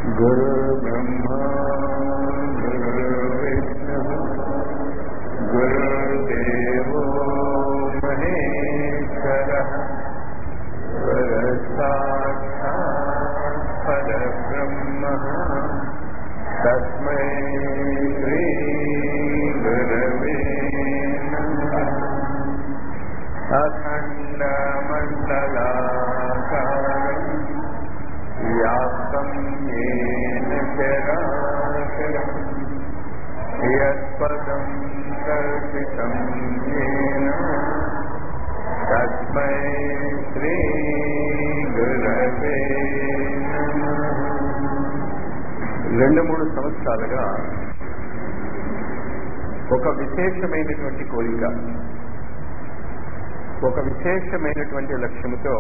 गुरुर्ब्रह्मा गुरुर्विष्णुः गुरुर्देवो महेश्वरः गुरुसाक्षात् परब्रह्मः तस्मै श्रीगुरवे नमः अखण्डमण्डलाकारम् व्याप्तं येन चराचरम् यत्पदं कल्पितं येन तस्मै శ్రీగురవే రెండు మూడు సంవత్సరాలుగా ఒక విశేషమైనటువంటి కోరిక ఒక విశేషమైనటువంటి లక్ష్యముతో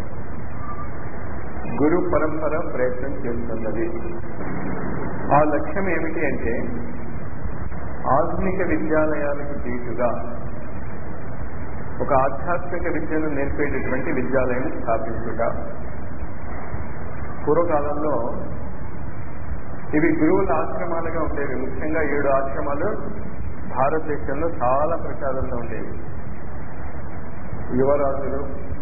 గురు పరంపర ప్రయత్నం చేస్తున్నది ఆ లక్ష్యం ఏమిటి అంటే ఆధునిక విద్యాలయాలకు దీటుగా ఒక ఆధ్యాత్మిక విద్యను నేర్పేటటువంటి విద్యాలయం స్థాపించుట పూర్వకాలంలో ఇవి గురువుల ఆశ్రమాలుగా ఉండేవి ముఖ్యంగా ఏడు ఆశ్రమాలు భారతదేశంలో చాలా ప్రచారంలో ఉండేవి యువరాజులు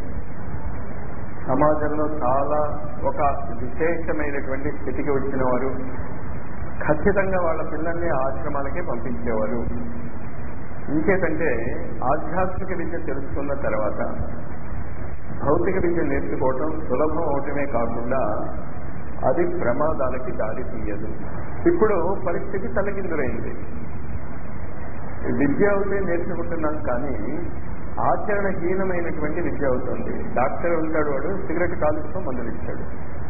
సమాజంలో చాలా ఒక విశేషమైనటువంటి స్థితికి వచ్చిన వారు ఖచ్చితంగా వాళ్ళ పిల్లల్ని ఆశ్రమాలకే పంపించేవారు ఇంకేతంటే ఆధ్యాత్మిక విద్య తెలుసుకున్న తర్వాత భౌతిక విద్య నేర్చుకోవటం సులభం అవటమే కాకుండా అది ప్రమాదాలకి దారి తీయదు ఇప్పుడు పరిస్థితి తలకిందులైంది విద్య అవుతే నేర్చుకుంటున్నాం కానీ ఆచరణహీనమైనటువంటి విద్య అవుతుంది డాక్టర్ ఉంటాడు వాడు సిగరెట్ కాలుస్తూ మందులు ఇచ్చాడు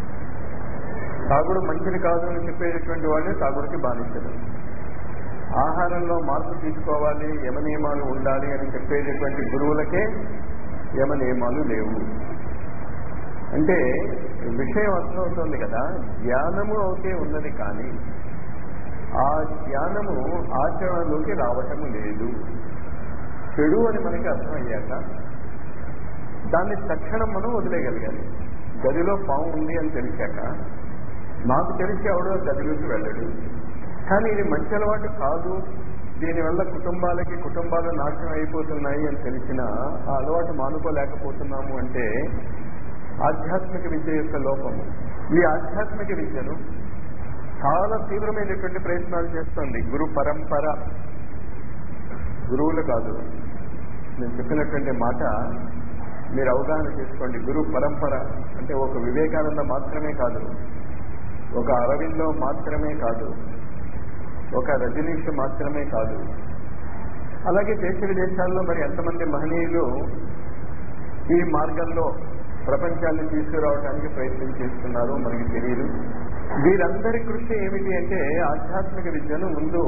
తాగుడు మంచిది కాదు అని చెప్పేటటువంటి వాడే తాగుడికి బాధించడు ఆహారంలో మార్పు తీసుకోవాలి యమ నియమాలు ఉండాలి అని చెప్పేటటువంటి గురువులకే యమ నియమాలు లేవు అంటే విషయం అర్థమవుతుంది కదా జ్ఞానము అవుతే ఉన్నది కానీ ఆ జ్ఞానము ఆచరణలోకి రావటము లేదు చెడు అని మనకి అర్థమయ్యాక దాన్ని తక్షణం మనం వదిలేయగలగాలి గదిలో పాము ఉంది అని తెలిసాక నాకు తెలిసి ఎవడో గదిలోకి వెళ్ళడు కానీ ఇది మంచి అలవాటు కాదు దీనివల్ల కుటుంబాలకి కుటుంబాలు నాశనం అయిపోతున్నాయి అని తెలిసిన ఆ అలవాటు మానుకోలేకపోతున్నాము అంటే ఆధ్యాత్మిక విద్య యొక్క లోపము ఈ ఆధ్యాత్మిక విద్యను చాలా తీవ్రమైనటువంటి ప్రయత్నాలు చేస్తుంది గురు పరంపర గురువులు కాదు నేను చెప్పినటువంటి మాట మీరు అవగాహన చేసుకోండి గురు పరంపర అంటే ఒక వివేకానంద మాత్రమే కాదు ఒక అరవిందో మాత్రమే కాదు ఒక రజనీష్ మాత్రమే కాదు అలాగే దేశ విదేశాల్లో మరి ఎంతమంది మహనీయులు ఈ మార్గంలో ప్రపంచాన్ని తీసుకురావడానికి ప్రయత్నం చేస్తున్నారో మనకి తెలియదు వీరందరి కృషి ఏమిటి అంటే ఆధ్యాత్మిక విద్యను ముందు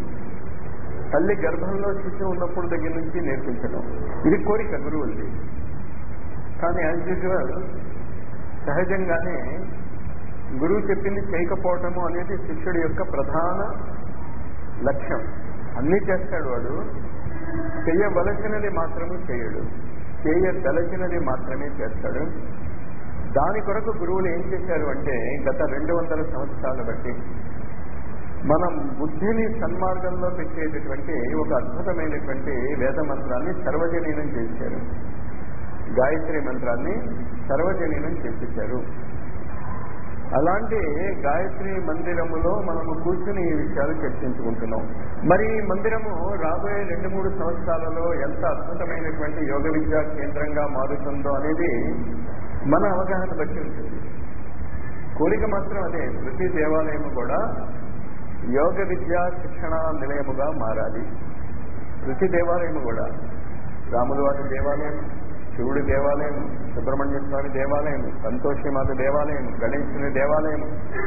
తల్లి గర్భంలో శిశువు ఉన్నప్పుడు దగ్గర నుంచి నేర్పించడం ఇది కోరిక గురువులది కానీ యాజ్ యూజువల్ సహజంగానే గురువు చెప్పింది చేయకపోవటము అనేది శిష్యుడి యొక్క ప్రధాన లక్ష్యం అన్నీ చేస్తాడు వాడు చేయవలసినది మాత్రమే చేయడు చేయదలచినది మాత్రమే చేస్తాడు దాని కొరకు గురువులు ఏం చేశారు అంటే గత రెండు వందల సంవత్సరాలు బట్టి మనం బుద్ధిని సన్మార్గంలో పెట్టేటటువంటి ఒక అద్భుతమైనటువంటి వేద మంత్రాన్ని సర్వజనీనం చేశారు గాయత్రి మంత్రాన్ని సర్వజనీనం చేసేశారు అలాంటి గాయత్రి మందిరములో మనము కూర్చుని ఈ విషయాలు చర్చించుకుంటున్నాం మరి ఈ మందిరము రాబోయే రెండు మూడు సంవత్సరాలలో ఎంత అద్భుతమైనటువంటి యోగ విద్యా కేంద్రంగా మారుతుందో అనేది మన అవగాహన బట్టి ఉంటుంది కోరిక మాత్రం అదే ప్రతి దేవాలయము కూడా యోగ విద్యా శిక్షణ నిలయముగా మారాలి ప్రతి దేవాలయము కూడా రాముల వారి దేవాలయం శివుడి దేవాలయం సుబ్రహ్మణ్య స్వామి దేవాలయం సంతోషిమాత దేవాలయం గణేశుని దేవాలయం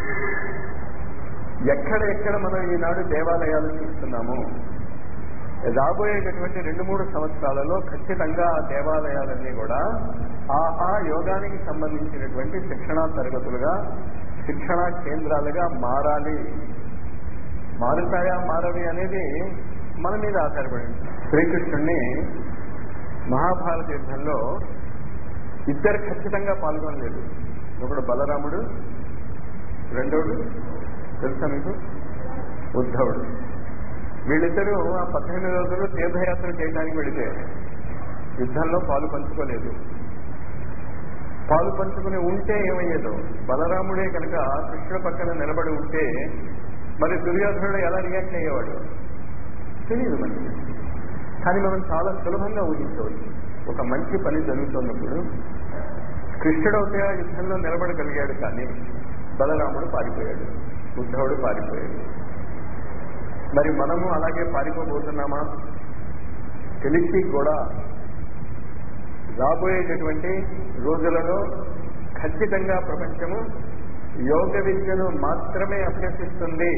ఎక్కడ ఎక్కడ మనం ఈనాడు దేవాలయాలు చూస్తున్నాము రాబోయేటటువంటి రెండు మూడు సంవత్సరాలలో ఖచ్చితంగా ఆ దేవాలయాలన్నీ కూడా ఆ ఆ యోగానికి సంబంధించినటువంటి శిక్షణా తరగతులుగా శిక్షణా కేంద్రాలుగా మారాలి మారుతాయా మారవి అనేది మన మీద ఆధారపడి శ్రీకృష్ణుడిని మహాభారత యుద్ధంలో ఇద్దరు ఖచ్చితంగా పాల్గొనలేదు ఒకడు బలరాముడు రెండోడు తెలుసా మీకు ఉద్ధవుడు వీళ్ళిద్దరూ ఆ పద్దెనిమిది రోజులు తీర్థయాత్ర చేయడానికి వెళితే యుద్ధంలో పాలు పంచుకోలేదు పాలు పంచుకుని ఉంటే ఏమయ్యేదో బలరాముడే కనుక కృష్ణుడు పక్కన నిలబడి ఉంటే మరి దుర్యోధనుడు ఎలా రియాక్ట్ అయ్యేవాడు తెలియదు మనకి కానీ మనం చాలా సులభంగా ఊహించవచ్చు ఒక మంచి పని జరుగుతున్నప్పుడు కృష్ణుడు అయితే ఆ యుద్ధంలో నిలబడగలిగాడు కానీ బలరాముడు పారిపోయాడు ఉద్ధవుడు పారిపోయాడు మరి మనము అలాగే పారిపోబోతున్నామా తెలిసి కూడా రాబోయేటటువంటి రోజులలో ఖచ్చితంగా ప్రపంచము యోగ విద్యను మాత్రమే అభ్యసిస్తుంది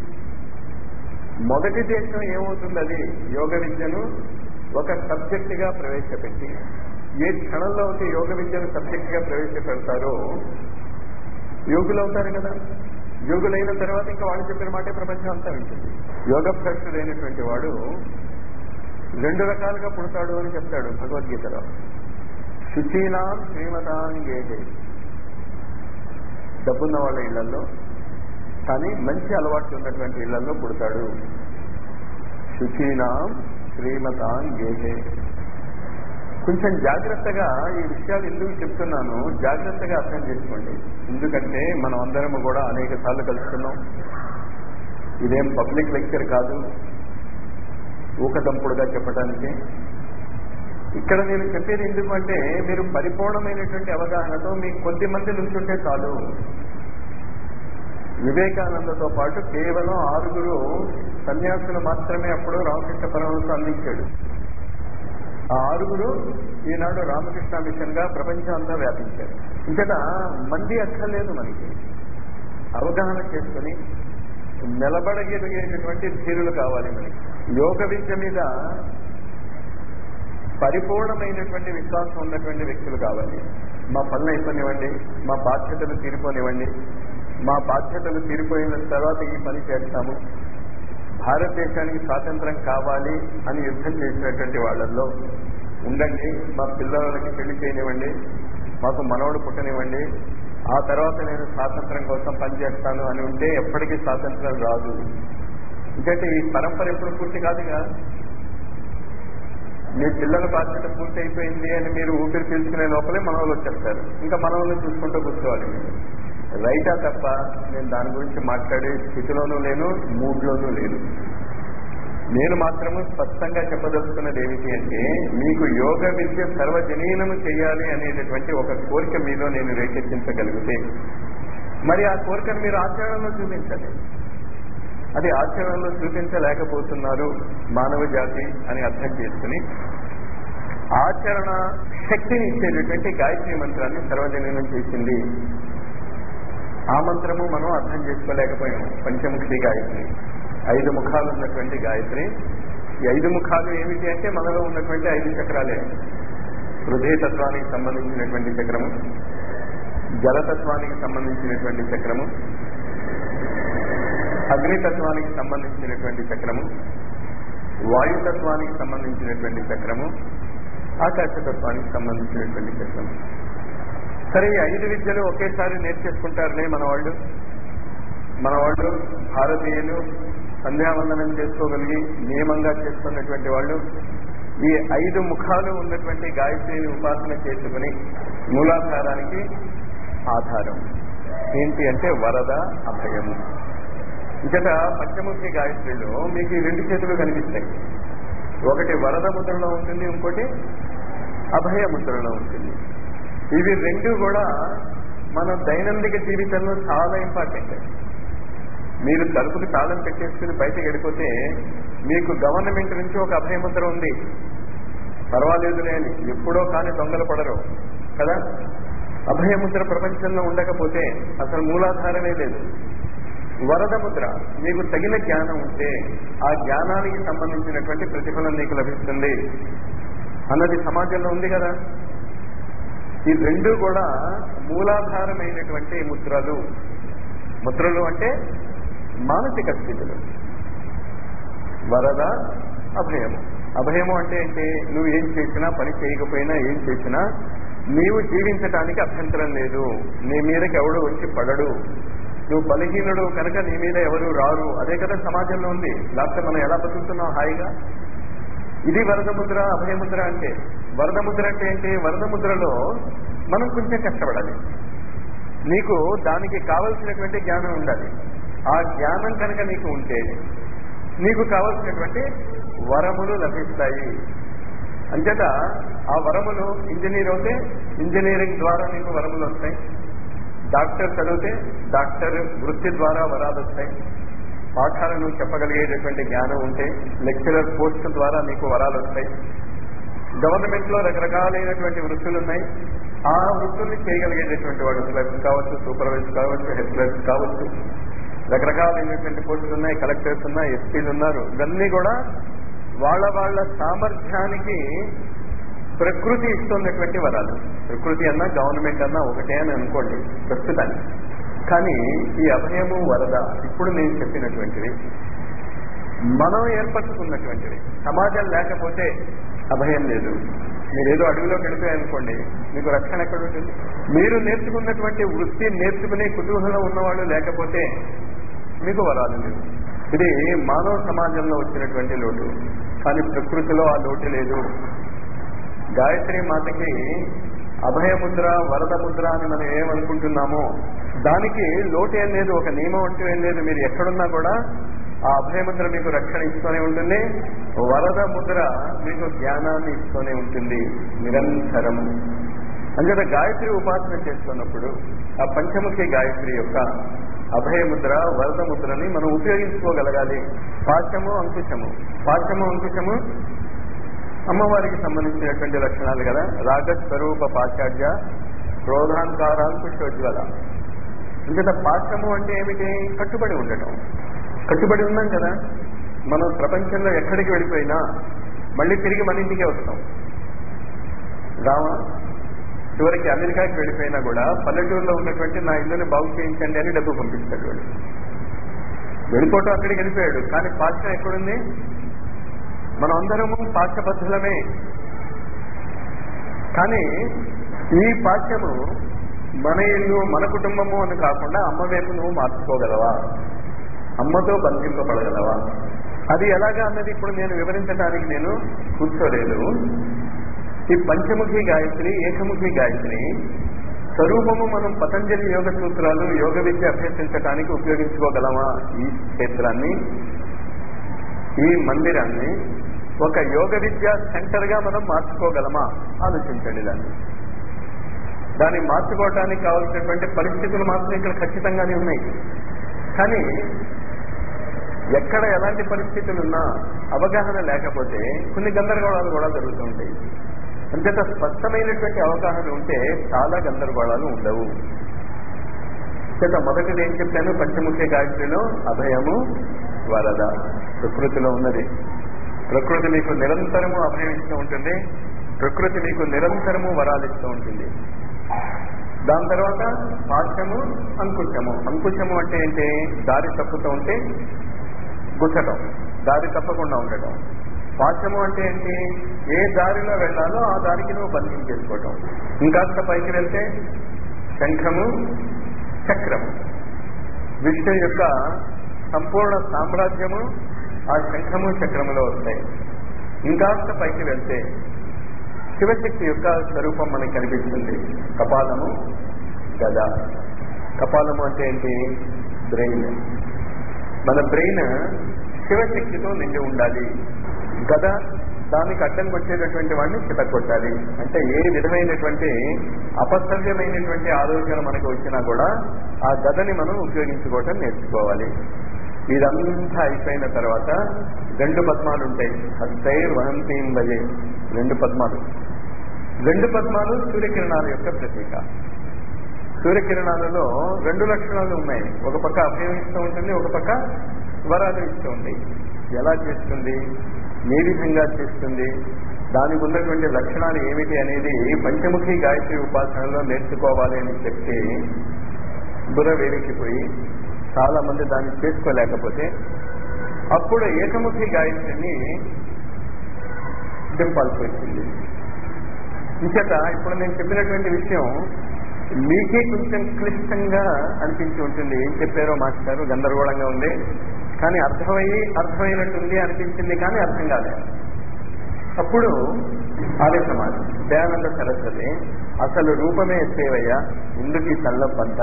మొదటి దేశం ఏమవుతుంది అది యోగ విద్యను ఒక సబ్జెక్ట్ గా ప్రవేశపెట్టి ఏ క్షణంలో అయితే యోగ విద్యను సబ్జెక్ట్ గా ప్రవేశపెడతారో యోగులు అవుతారు కదా యోగులైన తర్వాత ఇంకా వాళ్ళు చెప్పిన మాటే ప్రపంచం అంతా వింటుంది యోగ భ్రష్టుడైనటువంటి వాడు రెండు రకాలుగా పుడతాడు అని చెప్తాడు భగవద్గీతలో శుచీనాం శ్రీమతాంగేహే డబ్బున్న వాళ్ళ ఇళ్లలో కానీ మంచి అలవాట్లు ఉన్నటువంటి ఇళ్లలో పుడతాడు శుచీనాం శ్రీమతాంగేహే కొంచెం జాగ్రత్తగా ఈ విషయాలు ఎందుకు చెప్తున్నాను జాగ్రత్తగా అర్థం చేసుకోండి ఎందుకంటే మనం అందరము కూడా అనేక సార్లు కలుసుకున్నాం ఇదేం పబ్లిక్ లెక్చర్ కాదు ఊకదంపుడుగా చెప్పడానికి ఇక్కడ నేను చెప్పేది ఎందుకు అంటే మీరు పరిపూర్ణమైనటువంటి అవగాహనతో మీకు కొద్ది మంది నుంచుంటే చాలు వివేకానందతో పాటు కేవలం ఆరుగురు సన్యాసులు మాత్రమే అప్పుడు రామకృష్ణ పరమహంస అందించాడు ఆ ఆరుగురు ఈనాడు రామకృష్ణ మిషన్ గా ప్రపంచం అంతా వ్యాపించారు ఇంకట మంది అక్కర్లేదు మనకి అవగాహన చేసుకుని నిలబడగలిగేటటువంటి ధీరులు కావాలి మనకి యోగ విద్య మీద పరిపూర్ణమైనటువంటి విశ్వాసం ఉన్నటువంటి వ్యక్తులు కావాలి మా పనులు అయిపోనివ్వండి మా బాధ్యతలు తీరిపోనివ్వండి మా బాధ్యతలు తీరిపోయిన తర్వాత ఈ పని చేస్తాము భారతదేశానికి స్వాతంత్రం కావాలి అని యుద్ధం చేసినటువంటి వాళ్ళల్లో ఉండండి మా పిల్లలకి పెళ్లి చేయనివ్వండి మాకు మనవడు పుట్టనివ్వండి ఆ తర్వాత నేను స్వాతంత్రం కోసం పనిచేస్తాను అని ఉంటే ఎప్పటికీ స్వాతంత్రం రాదు ఎందుకంటే ఈ పరంపర ఎప్పుడు పూర్తి కాదుగా మీ పిల్లల బాధ్యత పూర్తి అయిపోయింది అని మీరు ఊపిరి పీల్చుకునే లోపలే మనవలు వచ్చేస్తారు ఇంకా మనవల్ని చూసుకుంటూ కూర్చోవాలి మీరు రైటా తప్ప నేను దాని గురించి మాట్లాడే స్థితిలోనూ లేను మూడ్లోనూ లేను నేను మాత్రము స్పష్టంగా చెప్పదలుచుకున్నది ఏమిటి అంటే మీకు యోగ విద్య సర్వజనీనము చేయాలి అనేటటువంటి ఒక కోరిక మీలో నేను రేకెత్తించగలిగితే మరి ఆ కోరికను మీరు ఆచరణలో చూపించాలి అది ఆచరణలో చూపించలేకపోతున్నారు మానవ జాతి అని అర్థం చేసుకుని ఆచరణ శక్తిని ఇచ్చేటటువంటి గాయత్రి మంత్రాన్ని సర్వజనీనం చేసింది ఆ మంత్రము మనం అర్థం చేసుకోలేకపోయాం పంచముఖి గాయత్రి ఐదు ముఖాలు ఉన్నటువంటి గాయత్రి ఈ ఐదు ముఖాలు ఏమిటి అంటే మనలో ఉన్నటువంటి ఐదు చక్రాలే హృదయ తత్వానికి సంబంధించినటువంటి చక్రము జలతత్వానికి సంబంధించినటువంటి చక్రము అగ్నితత్వానికి సంబంధించినటువంటి చక్రము వాయుతత్వానికి సంబంధించినటువంటి చక్రము ఆకాశతత్వానికి సంబంధించినటువంటి చక్రము సరే ఈ ఐదు విద్యలు ఒకేసారి నేర్చేసుకుంటారులే మన వాళ్ళు మన వాళ్ళు భారతీయులు సంధ్యావందనం చేసుకోగలిగి నియమంగా చేసుకున్నటువంటి వాళ్ళు ఈ ఐదు ముఖాలు ఉన్నటువంటి గాయత్రిని ఉపాసన చేసుకుని మూలాధారానికి ఆధారం ఏంటి అంటే వరద అభయము ఇకట పంచముఖి గాయత్రిలో మీకు ఈ రెండు చేతులు కనిపిస్తాయి ఒకటి వరద ముద్రలో ఉంటుంది ఇంకోటి అభయ ముద్రలో ఉంటుంది ఇవి రెండు కూడా మన దైనందిక జీవితంలో చాలా ఇంపార్టెంట్ మీరు తలుపుకి తాళం పెట్టేసుకుని బయటకు వెళ్ళిపోతే మీకు గవర్నమెంట్ నుంచి ఒక అభయముద్ర ఉంది పర్వాలేదులే అని ఎప్పుడో కానీ దొంగలు పడరు కదా అభయముద్ర ప్రపంచంలో ఉండకపోతే అసలు మూలాధారమే లేదు వరద ముద్ర మీకు తగిన జ్ఞానం ఉంటే ఆ జ్ఞానానికి సంబంధించినటువంటి ప్రతిఫలం నీకు లభిస్తుంది అన్నది సమాజంలో ఉంది కదా ఈ రెండు కూడా మూలాధారమైనటువంటి ముద్రలు ముద్రలు అంటే మానసిక స్థితులు వరద అభయము అభయము అంటే ఏంటి నువ్వు ఏం చేసినా పని చేయకపోయినా ఏం చేసినా నీవు జీవించటానికి అభ్యంతరం లేదు నీ మీదకి ఎవడు వచ్చి పడడు నువ్వు బలహీనుడు కనుక నీ మీద ఎవరు రారు అదే కదా సమాజంలో ఉంది లేకపోతే మనం ఎలా బతుకుతున్నాం హాయిగా ఇది వరదముద్ర అభయముద్ర అంటే వరదముద్ర అంటే ఏంటి వరదముద్రలో మనం కొంచెం కష్టపడాలి నీకు దానికి కావలసినటువంటి జ్ఞానం ఉండాలి ఆ జ్ఞానం కనుక నీకు ఉంటే నీకు కావలసినటువంటి వరములు లభిస్తాయి అంచేత ఆ వరములు ఇంజనీర్ అవుతే ఇంజనీరింగ్ ద్వారా నీకు వరములు వస్తాయి డాక్టర్ చదివితే డాక్టర్ వృత్తి ద్వారా వరాలు వస్తాయి పాఠాలను చెప్పగలిగేటటువంటి జ్ఞానం ఉంటే లెక్చరర్ పోస్ట్ ద్వారా నీకు వరాలు వస్తాయి గవర్నమెంట్ లో రకరకాలైనటువంటి వృత్తులు ఉన్నాయి ఆ వృత్తుల్ని చేయగలిగేటటువంటి వాడు క్లర్క్ కావచ్చు సూపర్వైజర్ కావచ్చు హెడ్ క్లర్క్ కావచ్చు రకరకాలైనటువంటి పోస్టులు ఉన్నాయి కలెక్టర్స్ ఉన్నాయి ఎస్పీలు ఉన్నారు ఇవన్నీ కూడా వాళ్ళ వాళ్ళ సామర్థ్యానికి ప్రకృతి ఇస్తున్నటువంటి వరాలు ప్రకృతి అన్నా గవర్నమెంట్ అన్నా ఒకటే అని అనుకోండి ప్రస్తుతానికి కానీ ఈ అభయము వరద ఇప్పుడు నేను చెప్పినటువంటివి మనం ఏర్పరచుకున్నటువంటివి సమాజం లేకపోతే అభయం లేదు మీరు ఏదో అడవిలోకి వెళ్ళిపోయారనుకోండి మీకు రక్షణ ఎక్కడ ఉంటుంది మీరు నేర్చుకున్నటువంటి వృత్తి నేర్చుకునే కుతూహలం ఉన్నవాళ్ళు లేకపోతే మీకు వరాలు లేవు ఇది మానవ సమాజంలో వచ్చినటువంటి లోటు కానీ ప్రకృతిలో ఆ లోటు లేదు గాయత్రి మాతకి అభయముద్ర వరద ముద్ర అని మనం ఏమనుకుంటున్నామో దానికి లోటు ఏం లేదు ఒక నియమం అంటూ ఏం లేదు మీరు ఎక్కడున్నా కూడా ఆ అభయముద్ర మీకు రక్షణ ఇస్తూనే ఉంటుంది వరద ముద్ర మీకు జ్ఞానాన్ని ఇస్తూనే ఉంటుంది నిరంతరము అంచేత గాయత్రి ఉపాసన చేస్తున్నప్పుడు ఆ పంచముఖి గాయత్రి యొక్క అభయముద్ర వరద ముద్రని మనం ఉపయోగించుకోగలగాలి పాఠ్యము అంకుశము పాఠ్యము అంకుశము అమ్మవారికి సంబంధించినటువంటి లక్షణాలు కదా రాగస్వరూప పాచార్య క్రోధాంకారాంకుశోజ్వల ఇంకట పాఠ్యము అంటే ఏమిటి కట్టుబడి ఉండటం కట్టుబడి ఉన్నాం కదా మనం ప్రపంచంలో ఎక్కడికి వెళ్ళిపోయినా మళ్ళీ తిరిగి మన ఇంటికే వస్తాం రామ చివరికి అమెరికాకి వెళ్ళిపోయినా కూడా పల్లెటూరులో ఉన్నటువంటి నా ఇల్లుని బాగు చేయించండి అని డబ్బు పంపిస్తాడు వాడు వెళ్ళిపోవటం అక్కడికి వెళ్ళిపోయాడు కానీ పాఠ్యం ఎక్కడుంది మనం అందరము పాఠ్యబద్ధులమే కానీ ఈ పాఠ్యము మన ఇల్లు మన కుటుంబము అని కాకుండా అమ్మ వైపు నువ్వు మార్చుకోగలవా అమ్మతో బంధింపబడగలవా అది ఎలాగా అన్నది ఇప్పుడు నేను వివరించడానికి నేను కూర్చోలేదు ఈ పంచముఖి గాయత్రి ఏకముఖి గాయత్రి స్వరూపము మనం పతంజలి యోగ సూత్రాలు యోగ విద్య అభ్యసించడానికి ఉపయోగించుకోగలమా ఈ క్షేత్రాన్ని ఈ మందిరాన్ని ఒక యోగ విద్యా సెంటర్ గా మనం మార్చుకోగలమా ఆలోచించండి దాన్ని దాన్ని మార్చుకోవడానికి కావాల్సినటువంటి పరిస్థితులు మాత్రం ఇక్కడ ఖచ్చితంగానే ఉన్నాయి కానీ ఎక్కడ ఎలాంటి పరిస్థితులు ఉన్నా అవగాహన లేకపోతే కొన్ని గందరగోళాలు కూడా జరుగుతుంటాయి అంతేత స్పష్టమైనటువంటి అవగాహన ఉంటే చాలా గందరగోళాలు ఉండవు చేత మొదటిది ఏం చెప్పాను పంచముఖ్య గాయత్రిలో అభయము వరద ప్రకృతిలో ఉన్నది ప్రకృతి మీకు నిరంతరము అభయం ఇస్తూ ఉంటుంది ప్రకృతి మీకు నిరంతరము వరాలు ఇస్తూ ఉంటుంది దాని తర్వాత పాఠ్యము అంకుశము అంకుశము అంటే ఏంటి దారి తప్పుతూ ఉంటే గుచ్చటం దారి తప్పకుండా ఉండటం పాఠ్యము అంటే ఏంటి ఏ దారిలో వెళ్ళాలో ఆ దారికి నువ్వు బంధించేసుకోవటం ఇంకాస్త పైకి వెళ్తే శంఖము చక్రము విష్ణు యొక్క సంపూర్ణ సామ్రాజ్యము ఆ శంఖము చక్రములో వస్తాయి ఇంకాస్త పైకి వెళ్తే శివశక్తి యొక్క స్వరూపం మనకి కనిపిస్తుంది కపాలము గద కపాలము అంటే ఏంటి బ్రెయిన్ మన బ్రెయిన్ శివశక్తితో నిండి ఉండాలి గద దానికి అడ్డం కొట్టేటటువంటి వాడిని చితకొట్టాలి అంటే ఏ విధమైనటువంటి అపసవ్యమైనటువంటి ఆలోచన మనకు వచ్చినా కూడా ఆ గదని మనం ఉపయోగించుకోవటం నేర్చుకోవాలి ఇదంతా అయిపోయిన తర్వాత రెండు పద్మాలు ఉంటాయి హస్తైర్ వహంతీం భజే రెండు పద్మాలు రెండు పద్మాలు సూర్యకిరణాల యొక్క ప్రతీక సూర్యకిరణాలలో రెండు లక్షణాలు ఉన్నాయి ఒక పక్క అభయం ఇస్తూ ఉంటుంది ఒక పక్క వరాలు ఇస్తూ ఉంటాయి ఎలా చేస్తుంది ఏ విధంగా చేస్తుంది దానికి ఉన్నటువంటి లక్షణాలు ఏమిటి అనేది పంచముఖి గాయత్రి ఉపాసనలో నేర్చుకోవాలి అని చెప్పి బుర్ర వేడికిపోయి చాలా మంది దాన్ని చేసుకోలేకపోతే అప్పుడు ఏకముఖి గాయత్రిని దింపాల్సి వచ్చింది ఇంచేత ఇప్పుడు నేను చెప్పినటువంటి విషయం మీకే కొంచెం క్లిష్టంగా అనిపించి ఉంటుంది ఏం చెప్పారో మాస్టారు గందరగోళంగా ఉంది కానీ అర్థమయ్యి అర్థమైనట్టుంది అనిపించింది కానీ అర్థం కాలేదు అప్పుడు ఆర్య సమాజం దయానంద సరస్వతి అసలు రూపమే సేవయ్య ఎందుకు ఈ తల్లప్పంతా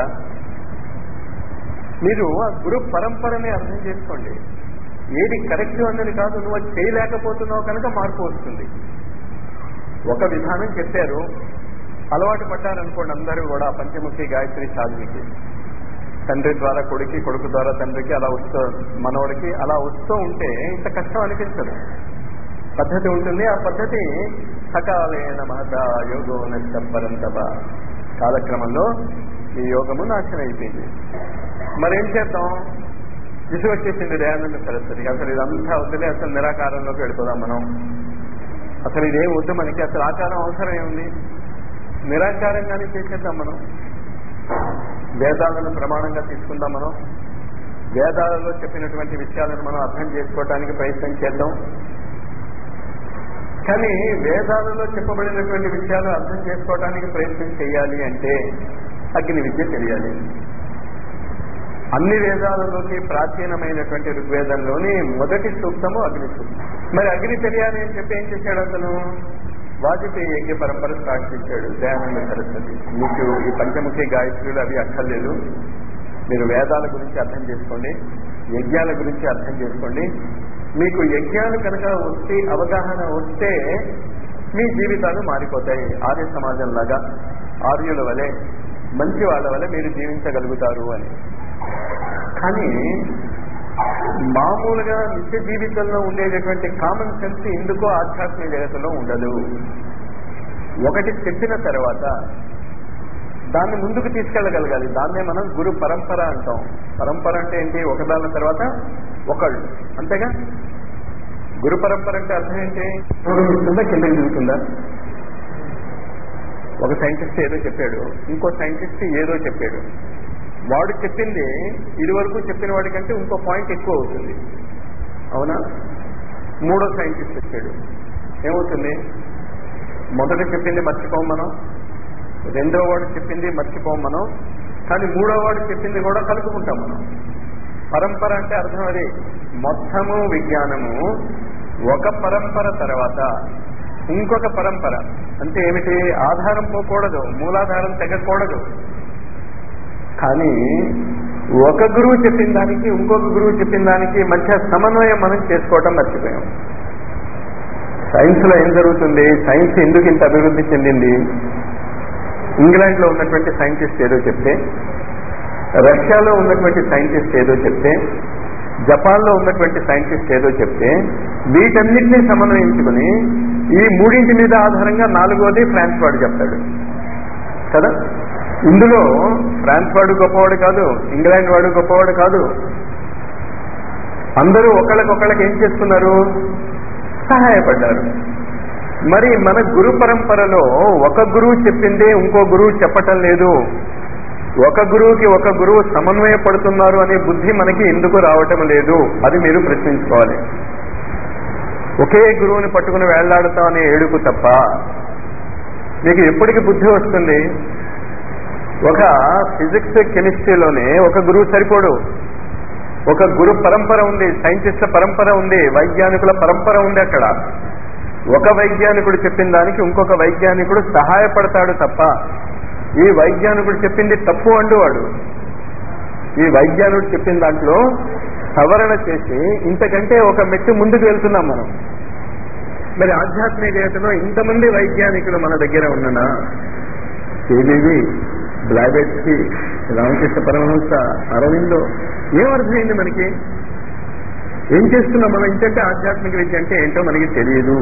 మీరు ఆ గురు పరంపరని అర్థం చేసుకోండి ఏది కరెక్ట్ అన్నది కాదు నువ్వు అది చేయలేకపోతున్నావు కనుక మార్పు వస్తుంది ఒక విధానం చెప్పారు అలవాటు పడ్డారనుకోండి అందరూ కూడా పంచముఖి గాయత్రి సాధనకి తండ్రి ద్వారా కొడుకి కొడుకు ద్వారా తండ్రికి అలా వస్తూ మనవడికి అలా వస్తూ ఉంటే ఇంత కష్టం అనిపించదు పద్ధతి ఉంటుంది ఆ పద్ధతి సకాలేన మహత యోగో నష్టపరంతప కాలక్రమంలో ఈ యోగము నాశనం అయిపోయింది మరేం చేద్దాం విసుగు వచ్చేసింది దయానంద సరస్వతి అసలు ఇదంతా వద్దులే అసలు నిరాకారంలోకి వెళ్ళిపోదాం మనం అసలు ఇదేం వద్దు మనకి అసలు ఆకారం అవసరం ఏముంది నిరాకారంగానే చేసేద్దాం మనం వేదాలను ప్రమాణంగా తీసుకుందాం మనం వేదాలలో చెప్పినటువంటి విషయాలను మనం అర్థం చేసుకోవడానికి ప్రయత్నం చేద్దాం కానీ వేదాలలో చెప్పబడినటువంటి విషయాలు అర్థం చేసుకోవడానికి ప్రయత్నం చేయాలి అంటే అగ్ని విద్య తెలియాలి అన్ని వేదాలలోకి ప్రాచీనమైనటువంటి ఋగ్వేదంలోని మొదటి సూక్తము అగ్ని సూక్తం మరి అగ్ని తెలియాలి అని చెప్పి ఏం చేశాడు అతను వాజపేయి యజ్ఞ పరంపర స్టార్ట్ చేశాడు దయానంద సరస్వతి మీకు ఈ పంచముఖి గాయత్రులు అవి అక్కర్లేదు మీరు వేదాల గురించి అర్థం చేసుకోండి యజ్ఞాల గురించి అర్థం చేసుకోండి మీకు యజ్ఞాలు కనుక వస్తే అవగాహన వస్తే మీ జీవితాలు మారిపోతాయి ఆర్య సమాజం లాగా ఆర్యుల వలె మంచి వాళ్ళ వల్ల మీరు జీవించగలుగుతారు అని కానీ మామూలుగా నిత్య జీవితంలో ఉండేటటువంటి కామన్ సెన్స్ ఎందుకో ఆధ్యాత్మిక జగత్తులో ఉండదు ఒకటి చెప్పిన తర్వాత దాన్ని ముందుకు తీసుకెళ్ళగలగాలి దాన్నే మనం గురు పరంపర అంటాం పరంపర అంటే ఏంటి ఒకదాని తర్వాత ఒకళ్ళు అంతేగా గురు పరంపర అంటే అర్థం ఏంటి ఇస్తుందా కిందకి దిగుతుందా ఒక సైంటిస్ట్ ఏదో చెప్పాడు ఇంకో సైంటిస్ట్ ఏదో చెప్పాడు వాడు చెప్పింది ఇది వరకు చెప్పిన వాడికంటే ఇంకో పాయింట్ ఎక్కువ అవుతుంది అవునా మూడో సైంటిస్ట్ వచ్చాడు ఏమవుతుంది మొదట చెప్పింది మర్చిపోం మనం రెండో వాడు చెప్పింది మర్చిపోం మనం కానీ మూడో వాడు చెప్పింది కూడా కలుపుకుంటాం మనం పరంపర అంటే అర్థం అది మొత్తము విజ్ఞానము ఒక పరంపర తర్వాత ఇంకొక పరంపర అంటే ఏమిటి ఆధారం పోకూడదు మూలాధారం తెగకూడదు కానీ ఒక గురువు చెప్పిన దానికి ఇంకొక గురువు చెప్పిన దానికి మధ్య సమన్వయం మనం చేసుకోవటం మర్చిపోయాం సైన్స్ లో ఏం జరుగుతుంది సైన్స్ ఎందుకు ఇంత అభివృద్ధి చెందింది ఇంగ్లాండ్ లో ఉన్నటువంటి సైంటిస్ట్ ఏదో చెప్తే రష్యాలో ఉన్నటువంటి సైంటిస్ట్ ఏదో చెప్తే జపాన్ లో ఉన్నటువంటి సైంటిస్ట్ ఏదో చెప్తే వీటన్నిటినీ సమన్వయించుకుని ఈ మూడింటి మీద ఆధారంగా నాలుగోది ఫ్రాన్స్ వాడు చెప్తాడు కదా ఇందులో ఫ్రాన్స్ వాడు గొప్పవాడు కాదు ఇంగ్లాండ్ వాడు గొప్పవాడు కాదు అందరూ ఒకళ్ళకొకళ్ళకి ఏం చేస్తున్నారు సహాయపడ్డారు మరి మన గురు పరంపరలో ఒక గురువు చెప్పిందే ఇంకో గురువు చెప్పటం లేదు ఒక గురువుకి ఒక గురువు సమన్వయపడుతున్నారు అనే బుద్ధి మనకి ఎందుకు రావటం లేదు అది మీరు ప్రశ్నించుకోవాలి ఒకే గురువుని పట్టుకుని వేళ్లాడుతాం అనే ఏడుపు తప్ప మీకు ఎప్పటికి బుద్ధి వస్తుంది ఒక ఫిజిక్స్ కెమిస్ట్రీలోనే ఒక గురువు సరిపోడు ఒక గురు పరంపర ఉంది సైంటిస్టుల పరంపర ఉంది వైజ్ఞానికుల పరంపర ఉంది అక్కడ ఒక వైజ్ఞానికుడు చెప్పిన దానికి ఇంకొక వైజ్ఞానికుడు సహాయపడతాడు తప్ప ఈ వైజ్ఞానికుడు చెప్పింది తప్పు అండు వాడు ఈ వైజ్ఞానికుడు చెప్పిన దాంట్లో సవరణ చేసి ఇంతకంటే ఒక మెట్టు ముందుకు వెళ్తున్నాం మనం మరి ఆధ్యాత్మికతలో ఇంతమంది వైజ్ఞానికులు మన దగ్గర ఉన్ననా కేవీవి బ్లాబెట్స్కి రామకృష్ణ పరమహంస అరవిందో ఏం అర్థమైంది మనకి ఏం చేస్తున్నాం మనం ఇంకంటే ఆధ్యాత్మిక విద్య అంటే ఏంటో మనకి తెలియదు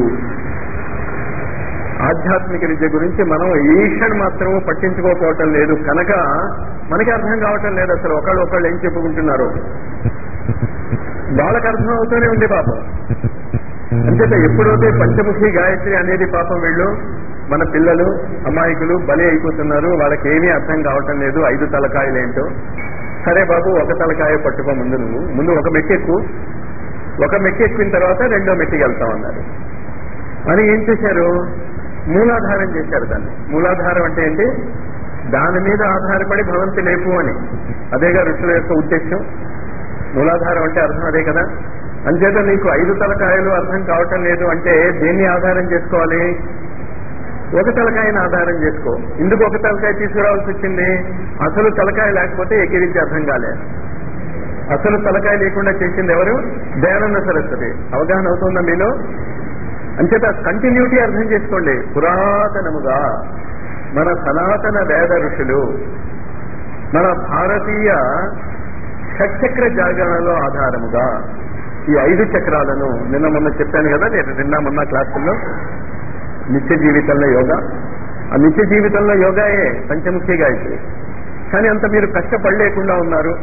ఆధ్యాత్మిక విద్య గురించి మనం ఈషన్ మాత్రము పట్టించుకోకపోవటం లేదు కనుక మనకి అర్థం కావటం లేదు అసలు ఒకళ్ళు ఒకళ్ళు ఏం చెప్పుకుంటున్నారు వాళ్ళకి అర్థం అవుతూనే ఉంది పాపం అంచేత ఎప్పుడైతే పంచముఖి గాయత్రి అనేది పాపం వీళ్ళు మన పిల్లలు అమాయకులు బలి అయిపోతున్నారు వాళ్ళకి ఏమీ అర్థం కావటం లేదు ఐదు తలకాయలేంటో సరే బాబు ఒక తలకాయ పట్టుకో ముందు నువ్వు ముందు ఒక మెట్టెక్కు ఒక మెట్టి ఎక్కిన తర్వాత రెండో మెట్టికి వెళ్తాం అన్నారు అని ఏం చేశారు మూలాధారం చేశారు దాన్ని మూలాధారం అంటే ఏంటి దాని మీద ఆధారపడి భవంతి లేపు అని అదేగా ఋషుల యొక్క ఉద్దేశం మూలాధారం అంటే అర్థం అదే కదా అంచేత నీకు ఐదు తలకాయలు అర్థం కావటం లేదు అంటే దేన్ని ఆధారం చేసుకోవాలి ఒక తలకాయని ఆధారం చేసుకో ఇందుకు ఒక తలకాయ తీసుకురావాల్సి వచ్చింది అసలు తలకాయ లేకపోతే ఎగిరించి అర్థం కాలే అసలు తలకాయ లేకుండా చేసింది ఎవరు దయానంద సరస్వతి అవగాహన అవుతుందా మీలో అంచేత కంటిన్యూటీ అర్థం చేసుకోండి పురాతనముగా మన సనాతన వేద ఋషులు మన భారతీయ షట్చక్ర జాగరణలో ఆధారముగా ఈ ఐదు చక్రాలను నిన్న మొన్న చెప్పాను కదా నేను నిన్న మొన్న క్లాసుల్లో నిత్య జీవితంలో యోగా ఆ నిత్య జీవితంలో యోగాయే పంచముఖి గాయత్రి కానీ అంత మీరు కష్టపడలేకుండా ఉన్నారు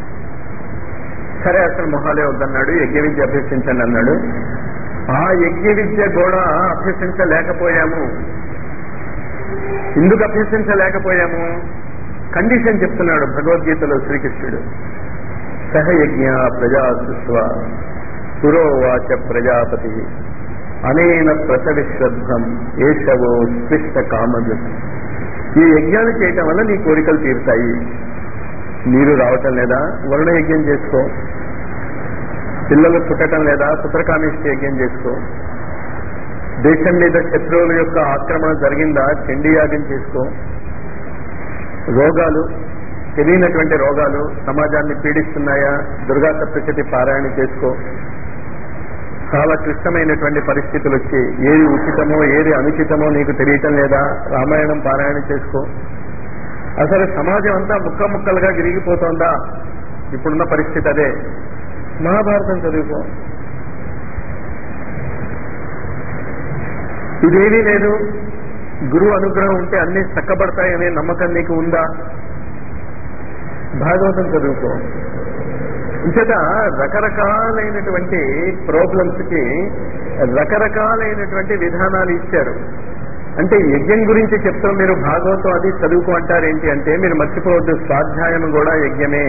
సరే అసలు మొహాలే వద్దన్నాడు యజ్ఞ విద్య అభ్యసించండి అన్నాడు ఆ యజ్ఞ విద్య కూడా అభ్యసించలేకపోయాము ఎందుకు అభ్యసించలేకపోయాము కండిషన్ చెప్తున్నాడు భగవద్గీతలో శ్రీకృష్ణుడు సహయజ్ఞ ప్రజా సృష్వ పురోవాచ ప్రజాపతి అనేన ప్రసవిశ్వధ్వం ఏషవో స్పృష్ట కామదు ఈ యజ్ఞాలు చేయటం వల్ల నీ కోరికలు తీరుతాయి నీరు రావటం లేదా వరుణ యజ్ఞం చేసుకో పిల్లలు పుట్టడం లేదా పుత్రకామేష్టి యజ్ఞం చేసుకో దేశం మీద శత్రువుల యొక్క ఆక్రమణ జరిగిందా చండీ యాగం చేసుకో రోగాలు తెలియనటువంటి రోగాలు సమాజాన్ని పీడిస్తున్నాయా దుర్గా సప్తశతి పారాయణ చేసుకో చాలా క్లిష్టమైనటువంటి పరిస్థితులు వచ్చి ఏది ఉచితమో ఏది అనుచితమో నీకు తెలియటం లేదా రామాయణం పారాయణ చేసుకో అసలు సమాజం అంతా ముక్క ముక్కలుగా విరిగిపోతోందా ఇప్పుడున్న పరిస్థితి అదే మహాభారతం చదువుకో ఇదేమీ లేదు గురువు అనుగ్రహం ఉంటే అన్ని చక్కబడతాయనే నమ్మకం నీకు ఉందా భాగవతం చదువుకో ఇంచేత రకరకాలైనటువంటి ప్రాబ్లమ్స్ కి రకరకాలైనటువంటి విధానాలు ఇచ్చారు అంటే యజ్ఞం గురించి చెప్తూ మీరు భాగవతం అది చదువుకో అంటారేంటి అంటే మీరు మర్చిపోవద్దు స్వాధ్యాయం కూడా యజ్ఞమే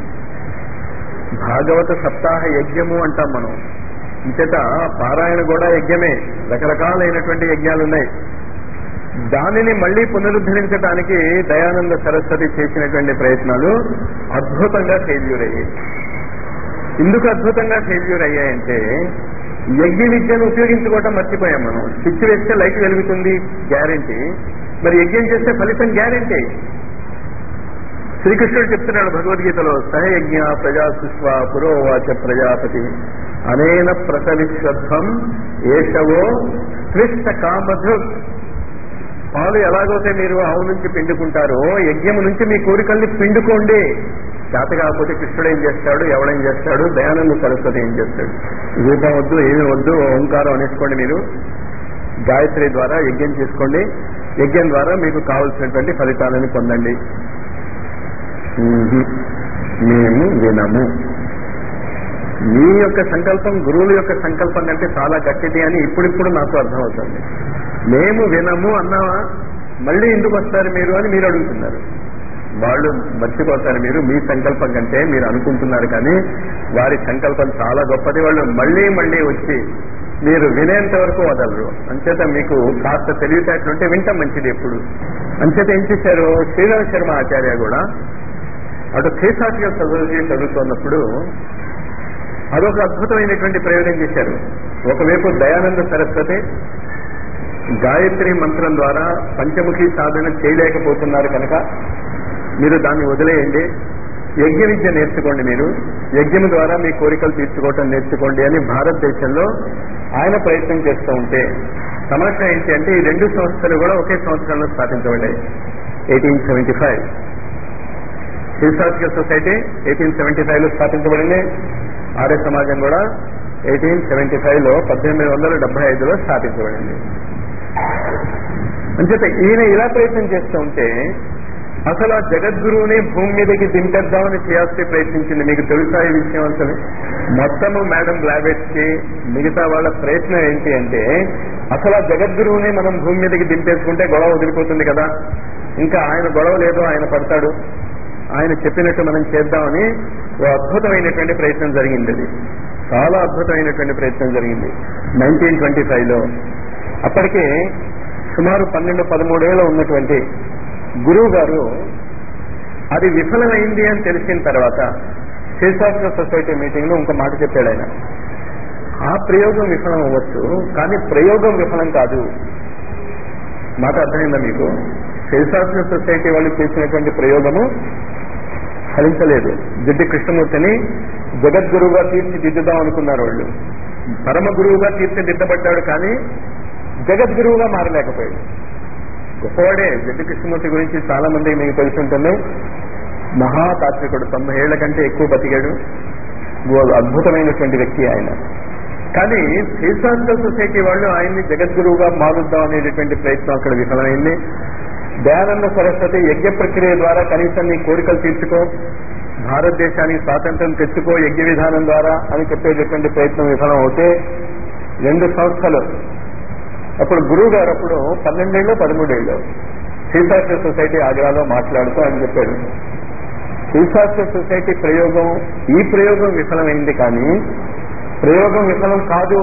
భాగవత సప్తాహ యజ్ఞము అంటాం మనం ఇంచేత పారాయణ కూడా యజ్ఞమే రకరకాలైనటువంటి యజ్ఞాలు ఉన్నాయి దానిని మళ్లీ పునరుద్ధరించడానికి దయానంద సరస్వతి చేసినటువంటి ప్రయత్నాలు అద్భుతంగా ఫెయిల్యూర్ అయ్యాయి ఎందుకు అద్భుతంగా ఫెయిల్యూర్ అయ్యాయంటే యజ్ఞ విద్యను ఉపయోగించుకోవటం మర్చిపోయాం మనం స్విచ్ వేస్తే లైట్ వెలుగుతుంది గ్యారంటీ మరి యజ్ఞం చేస్తే ఫలితం గ్యారంటీ శ్రీకృష్ణుడు చెప్తున్నాడు భగవద్గీతలో సహయజ్ఞ ప్రజా సుష్వ పురోవాచ ప్రజాపతి అనేన ప్రసవిశ్వత్వం ఏషవో స్పృష్ట కామధు పాలు ఎలాగైతే మీరు ఆవు నుంచి పిండుకుంటారో యజ్ఞము నుంచి మీ కోరికల్ని పిండుకోండి చేత కాకపోతే కృష్ణుడు ఏం చేస్తాడు ఎవడేం చేస్తాడు దయానంద సరస్వతి ఏం చేస్తాడు రూపం వద్దు ఏమి వద్దు ఓంకారం అనేసుకోండి మీరు గాయత్రి ద్వారా యజ్ఞం చేసుకోండి యజ్ఞం ద్వారా మీకు కావలసినటువంటి ఫలితాలను పొందండి మ్మ్. మేము వినము మీ యొక్క సంకల్పం గురువుల యొక్క సంకల్పం కంటే చాలా గట్టిది అని ఇప్పుడిప్పుడు నాకు అర్థమవుతుంది మేము వినము అన్నావా మళ్ళీ ఎందుకు వస్తారు మీరు అని మీరు అడుగుతున్నారు వాళ్ళు మర్చిపోతారు మీరు మీ సంకల్పం కంటే మీరు అనుకుంటున్నారు కానీ వారి సంకల్పం చాలా గొప్పది వాళ్ళు మళ్ళీ మళ్ళీ వచ్చి మీరు వినేంత వరకు వదలరు అంచేత మీకు కాస్త తెలివితేటలుంటే వింటాం మంచిది ఎప్పుడు అంచేత ఏం చేశారు శ్రీరామ శర్మ ఆచార్య కూడా అటు థేసాటికల్ సొసైటీ చదువుతున్నప్పుడు అదొక అద్భుతమైనటువంటి ప్రయోగం చేశారు ఒకవైపు దయానంద సరస్వతి గాయత్రి మంత్రం ద్వారా పంచముఖి సాధన చేయలేకపోతున్నారు కనుక మీరు దాన్ని వదిలేయండి యజ్ఞ విద్య నేర్చుకోండి మీరు యజ్ఞం ద్వారా మీ కోరికలు తీర్చుకోవటం నేర్చుకోండి అని భారతదేశంలో ఆయన ప్రయత్నం చేస్తూ ఉంటే సమస్య ఏంటి అంటే ఈ రెండు సంస్థలు కూడా ఒకే సంవత్సరంలో స్థాపించబడ్డాయి eighteen seventy five historical society eighteen seventy five లో స్థాపించబడింది ఆర్య సమాజం కూడా ఎయిటీన్ సెవెంటీ ఫైవ్ లో పద్దెనిమిది వందల డెబ్బై ఐదులో స్థాపించబడింది అంచేత ఈయన ఇలా ప్రయత్నం చేస్తూ ఉంటే అసలు ఆ జగద్గురువుని భూమి మీదకి దింపేద్దామని థియాస్టీ ప్రయత్నించింది మీకు తెలుసా ఈ విషయం అసలు మొత్తము మేడం గ్లావెట్స్ కి మిగతా వాళ్ళ ప్రయత్నం ఏంటి అంటే అసలు ఆ జగద్గురువుని మనం భూమి మీదకి దింపేసుకుంటే గొడవ వదిలిపోతుంది కదా ఇంకా ఆయన గొడవ లేదు ఆయన పడతాడు ఆయన చెప్పినట్టు మనం చేద్దామని ఓ అద్భుతమైనటువంటి ప్రయత్నం జరిగింది అది చాలా అద్భుతమైనటువంటి ప్రయత్నం జరిగింది నైన్టీన్ ట్వంటీ ఫైవ్ లో అప్పటికే సుమారు పన్నెండు పదమూడేళ్ళు ఉన్నటువంటి గురువు గారు అది విఫలమైంది అని తెలిసిన తర్వాత శివశాస్త్ర సొసైటీ మీటింగ్ లో ఇంకో మాట చెప్పాడు ఆయన ఆ ప్రయోగం విఫలం అవ్వచ్చు కానీ ప్రయోగం విఫలం కాదు మాట అర్థమైందా మీకు శివశాస్త్ర సొసైటీ వాళ్ళు చేసినటువంటి ప్రయోగము ఫలించలేదు జిడ్డి కృష్ణమూర్తిని జగద్గురువుగా తీర్చిదిద్దుదాం అనుకున్నారు వాళ్ళు పరమ గురువుగా తీర్చిదిద్దబడ్డాడు కానీ జగద్గురువుగా మారలేకపోయాడు గొప్పవాడే జిడ్డి కృష్ణమూర్తి గురించి చాలా మంది మీకు తెలిసి ఉంటుంది మహాతాత్వికుడు తొంభై ఏళ్ల కంటే ఎక్కువ బతికాడు ఓ అద్భుతమైనటువంటి వ్యక్తి ఆయన కానీ శ్రీశాస్త్ర సొసైటీ వాళ్ళు ఆయన్ని జగద్గురువుగా మారుద్దాం అనేటటువంటి ప్రయత్నం అక్కడ విఫలమైంది దయానంద సరస్వతి యజ్ఞ ప్రక్రియ ద్వారా కనీసం నీ కోరికలు తీర్చుకో భారతదేశానికి స్వాతంత్రం తెచ్చుకో యజ్ఞ విధానం ద్వారా అని చెప్పేటటువంటి ప్రయత్నం విఫలం అవుతే రెండు సంస్థలు అప్పుడు గురువు గారు అప్పుడు పన్నెండేళ్ళు పదమూడేళ్ళు శ్రీశాస్త్ర సొసైటీ ఆగ్రాలో మాట్లాడుతూ అని చెప్పాడు శ్రీశాస్త్ర సొసైటీ ప్రయోగం ఈ ప్రయోగం విఫలమైంది కానీ ప్రయోగం విఫలం కాదు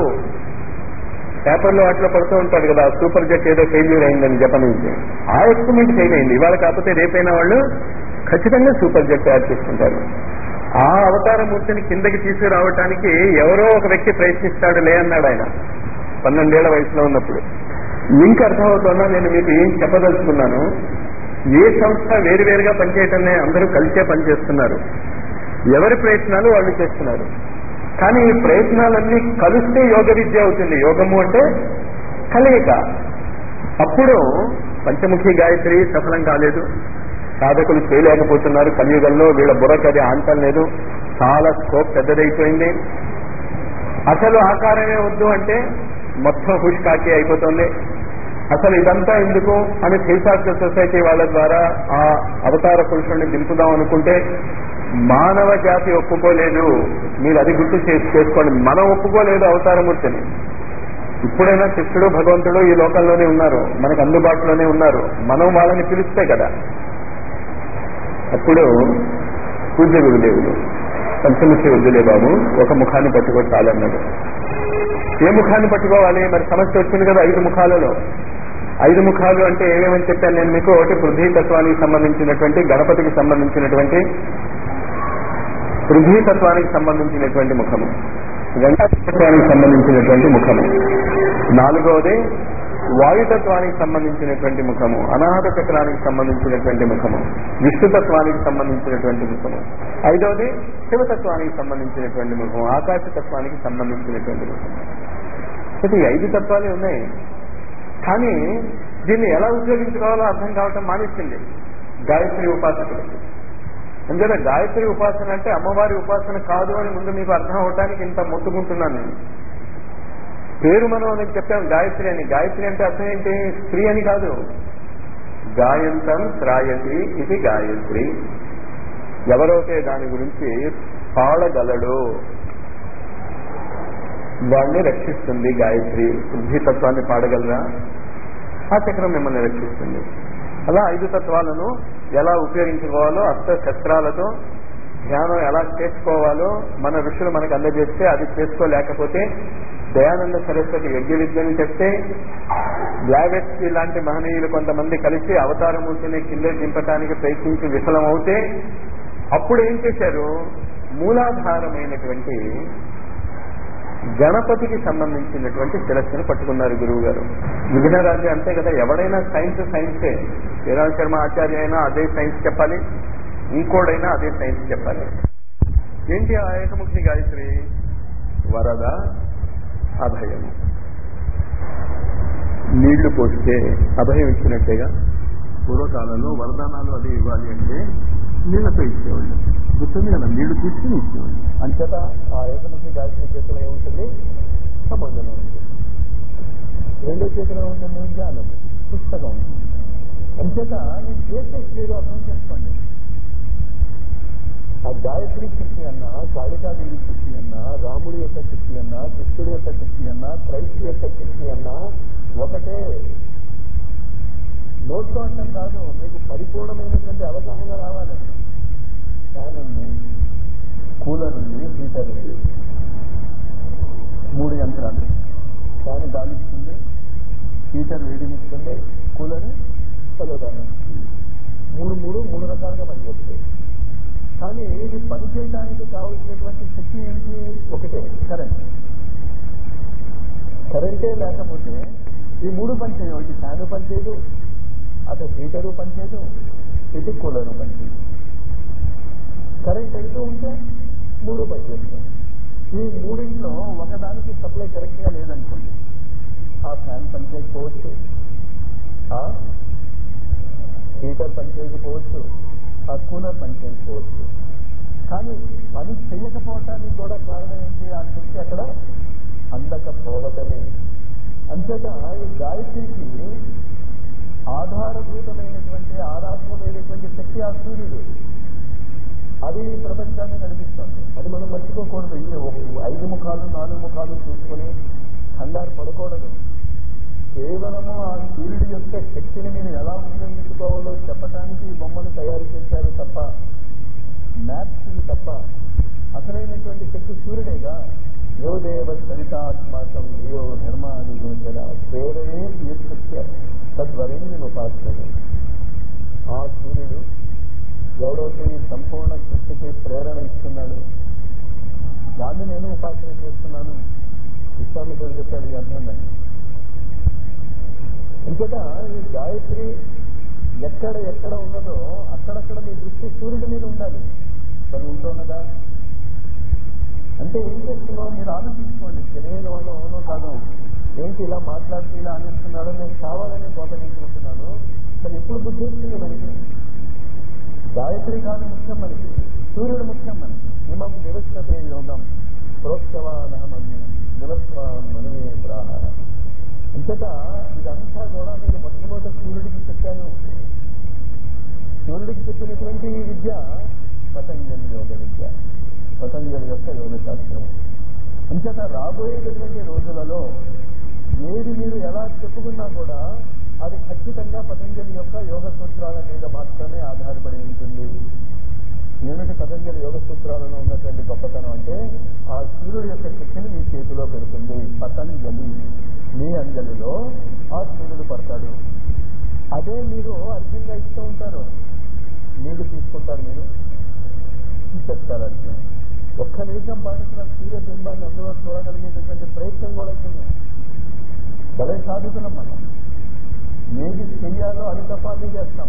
పేపర్లో వాటిలో పడుతూ ఉంటాడు కదా సూపర్ జెట్ ఏదో ఫెయిల్యూర్ అయిందని జపనీస్ ఆ ఎక్స్పెరిమెంట్ ఫెయిల్ అయింది ఇవాళ కాకపోతే రేపైనా వాళ్ళు ఖచ్చితంగా సూపర్ జెట్ తయారు చేసుకుంటారు ఆ అవతారమూర్తిని కిందకి తీసుకురావటానికి ఎవరో ఒక వ్యక్తి ప్రయత్నిస్తాడు లే అన్నాడు ఆయన పన్నెండేళ్ల వయసులో ఉన్నప్పుడు ఇంకా అర్థమవుతుందా నేను మీకు ఏం చెప్పదలుచుకున్నాను ఏ సంస్థ వేరువేరుగా పనిచేయటమే అందరూ కలిసే పనిచేస్తున్నారు ఎవరి ప్రయత్నాలు వాళ్ళు చేస్తున్నారు కానీ ఈ ప్రయత్నాలన్నీ కలిస్తే యోగ విద్య అవుతుంది యోగము అంటే కలయిక అప్పుడు పంచముఖి గాయత్రి సఫలం కాలేదు సాధకులు చేయలేకపోతున్నారు కలియుగంలో వీళ్ళ బుర్రకి అది ఆంతం లేదు చాలా స్కోప్ పెద్దదైపోయింది అసలు ఆకారమే వద్దు అంటే మొత్తం హుష్కాకి అయిపోతుంది అసలు ఇదంతా ఎందుకు అని శ్రీశాస్త్ర సొసైటీ వాళ్ళ ద్వారా ఆ అవతార పురుషుల్ని దింపుదాం అనుకుంటే మానవ జాతి ఒప్పుకోలేదు మీరు అది గుర్తు చేసి చేసుకోండి మనం ఒప్పుకోలేదు అవతారమూర్తిని ఇప్పుడైనా కృష్ణుడు భగవంతుడు ఈ లోకంలోనే ఉన్నారు మనకు అందుబాటులోనే ఉన్నారు మనం వాళ్ళని పిలిస్తే కదా అప్పుడు పూజ్య గురుదేవుడు పంచముఖి వద్దులే బాబు ఒక ముఖాన్ని పట్టుకో చాలన్నాడు ఏ ముఖాన్ని పట్టుకోవాలి మరి సమస్య వచ్చింది కదా ఐదు ముఖాలలో ఐదు ముఖాలు అంటే ఏమేమని చెప్పాను నేను మీకు ఒకటి పృథ్వీ తత్వానికి సంబంధించినటువంటి గణపతికి సంబంధించినటువంటి పృథ్వీ తత్వానికి సంబంధించినటువంటి ముఖము గణపతత్వానికి సంబంధించినటువంటి ముఖము నాలుగవది వాయుతత్వానికి సంబంధించినటువంటి ముఖము అనాథ చక్రానికి సంబంధించినటువంటి ముఖము విష్ణుతత్వానికి సంబంధించినటువంటి ముఖము ఐదవది శివతత్వానికి సంబంధించినటువంటి ముఖము ఆకాశతత్వానికి సంబంధించినటువంటి ముఖము అయితే ఈ ఐదు తత్వాలే ఉన్నాయి కానీ దీన్ని ఎలా ఉపయోగించుకోవాలో అర్థం కావటం మానేసింది గాయత్రి ఉపాసకులకి అందుకే గాయత్రి ఉపాసన అంటే అమ్మవారి ఉపాసన కాదు అని ముందు మీకు అర్థం అవడానికి ఇంత మొత్తుకుంటున్నాను నేను పేరు మనం నేను చెప్పాను గాయత్రి అని గాయత్రి అంటే అర్థం ఏంటి స్త్రీ అని కాదు గాయంతం త్రాయతి ఇది గాయత్రి ఎవరైతే దాని గురించి పాడగలడో వాడిని రక్షిస్తుంది గాయత్రి పృథ్వీతత్వాన్ని పాడగలరా ఆ చక్రం మిమ్మల్ని రక్షిస్తుంది అలా ఐదు తత్వాలను ఎలా ఉపయోగించుకోవాలో అస్త శస్త్రాలతో ధ్యానం ఎలా చేసుకోవాలో మన ఋషులు మనకు అందజేస్తే అది చేసుకోలేకపోతే దయానంద సరస్వతి యజ్ఞ విద్యను చెప్తే బ్లావెట్స్కి లాంటి మహనీయులు కొంతమంది కలిసి అవతారమూర్తిని కింద దింపడానికి ప్రయత్నించి విఫలమవుతే అప్పుడు ఏం చేశారు మూలాధారమైనటువంటి గణపతికి సంబంధించినటువంటి శిరస్సును పట్టుకున్నారు గురువు గారు విఘ్నరాజ్యం అంతే కదా ఎవడైనా సైన్స్ సైన్సే శ్రీరామ శర్మ ఆచార్య అయినా అదే సైన్స్ చెప్పాలి ఇంకోడైనా అదే సైన్స్ చెప్పాలి ఏంటి ఆ ఏకముఖి గాయత్రి వరద అభయం నీళ్లు పోస్తే అభయం ఇచ్చినట్టేగా పూర్వకాలంలో వరదానాలు అది ఇవ్వాలి అంటే నీళ్లతో ఇచ్చేవాళ్ళు గుర్తుంది కదా నీళ్లు తీసుకుని ఇచ్చేవాళ్ళు అంచేత ఆ ఏకముఖి గాయత్రి చేతిలో ఏముంటుంది సమాధానం ఉంటుంది రెండో చేతిలో ఉంటుంది జ్ఞానం పుస్తకం అంచేత నేను చేసే మీరు అర్థం చేసుకోండి ఆ గాయత్రి శక్తి అన్న కాళికాదేవి శక్తి అన్న రాముడి యొక్క శక్తి అన్న కృష్ణుడి యొక్క శక్తి అన్న క్రైస్తు యొక్క శక్తి అన్న ఒకటే నోట్లో అంటే కాదు మీకు పరిపూర్ణమైనటువంటి అవగాహన రావాలి ఫ్యాన్ ఉంది కూలర్ ఉంది హీటర్ ఉంది మూడు యంత్రాలు ఫ్యాన్ గాలిస్తుంది హీటర్ వేడినిస్తుంది కూలర్ చల్లదాన్ని రకరకాలుగా పనిచేస్తాయి కానీ ఇది పనిచేయడానికి కావలసినటువంటి శక్తి ఏమిటి ఒకటే కరెంట్ కరెంటే లేకపోతే ఈ మూడు పనిచేయవు ఇటు ఫ్యాను పనిచేయదు అటు హీటరు పనిచేయదు ఇటు కూలరు పనిచేయదు కరెంట్ వెళ్తూ ఉంటే మూడు పనిచేస్తాయి ఈ మూడింట్లో ఒకదానికి సప్లై కరెక్ట్గా లేదనుకోండి ఆ ఫ్యాన్ పనిచేయకపోవచ్చు ఆ హీటర్ పనిచేయకపోవచ్చు ఆ కూలర్ పనిచేయకపోవచ్చు కానీ పని చేయకపోవటానికి కూడా కారణం ఏంటి ఆ శక్తి అక్కడ అందకపోవటమే అంతేత ఈ గాయత్రికి ఆధారభూతమైనటువంటి ఆరాధ్యమైనటువంటి శక్తి ఆ సూర్యుడు అది ఈ ప్రపంచాన్ని నడిపిస్తుంది అది మనం మర్చిపోకూడదు ఇది ఒక- ఐదు ముఖాలు నాలుగు ముఖాలు చూసుకొని కంగారు పడకూడదు కేవలము ఆ సూర్యుడి యొక్క శక్తిని మీరు ఎలా ఉపయోగించుకోవాలో చెప్పడానికి ఈ బొమ్మను తయారు చేశారు తప్ప మ్యాప్స్ తప్ప అసలైనటువంటి శక్తి సూర్యుడేగా యోదేవ సరితాత్మాకం దేవో నిర్మాణి గోచర ప్రేరణే తీర్థ తద్వరేణ్య ఉపాసన ఆ సూర్యుడు ఎవడైతే ఈ సంపూర్ణ సృష్టికి ప్రేరణ ఇస్తున్నాడు దాన్ని నేను ఉపాసన చేస్తున్నాను విశ్వామిత్రుడు చెప్పాడు ఈ అర్థం దాన్ని ఇంకొక ఈ గాయత్రి ఎక్కడ ఎక్కడ ఉన్నదో అక్కడక్కడ మీ దృష్టి సూర్యుడి మీద ఉండాలి మరి ఉంటున్నదా అంటే ఏం చేస్తున్నావు మీరు ఆలోచించుకోండి తెలియని వాళ్ళు అవునో కాదు ఏంటి ఇలా మాట్లాడుతూ ఇలా అనిస్తున్నాడో నేను కావాలని కోపగించుకుంటున్నాను మరి ఎప్పుడు బుద్ధి వస్తుంది మనకి గాయత్రి కాదు ముఖ్యం మనకి సూర్యుడు ముఖ్యం మనకి ఇమం నివస్థతే యోగం ప్రోత్సవానహమన్యం నివస్వాన్ మనమే ప్రాహ ఇంతట ఇదంతా కూడా నేను మొట్టమొదటి సూర్యుడికి చెప్పాను సూర్యుడికి చెప్పినటువంటి ఈ విద్య పతంజలి యోగ విద్య పతంజలి యొక్క యోగ శాస్త్రం అంతట రాబోయేటటువంటి రోజులలో ఏది మీరు ఎలా చెప్పుకున్నా కూడా అది ఖచ్చితంగా పతంజలి యొక్క యోగ సూత్రాల మీద మాత్రమే ఆధారపడి ఉంటుంది ఏమిటి పతంజలి యోగ సూత్రాలలో ఉన్నటువంటి గొప్పతనం అంటే ఆ సూర్యుడు యొక్క శక్తిని మీ చేతిలో పెడుతుంది పతంజలి మీ అంజలిలో ఆ సూర్యుడు పడతాడు అదే మీరు అర్జున్గా ఇస్తూ ఉంటారు నీళ్లు తీసుకుంటారు మీరు చెప్తారు అర్జున్ ఒక్క నిమిషం పాటు నా సూర్య బింబాన్ని అందులో చూడగలిగేటటువంటి ప్రయత్నం కూడా చేయం భలే సాధుతున్నాం మనం ఏది చెయ్యాలో అది తప్ప అన్నీ చేస్తాం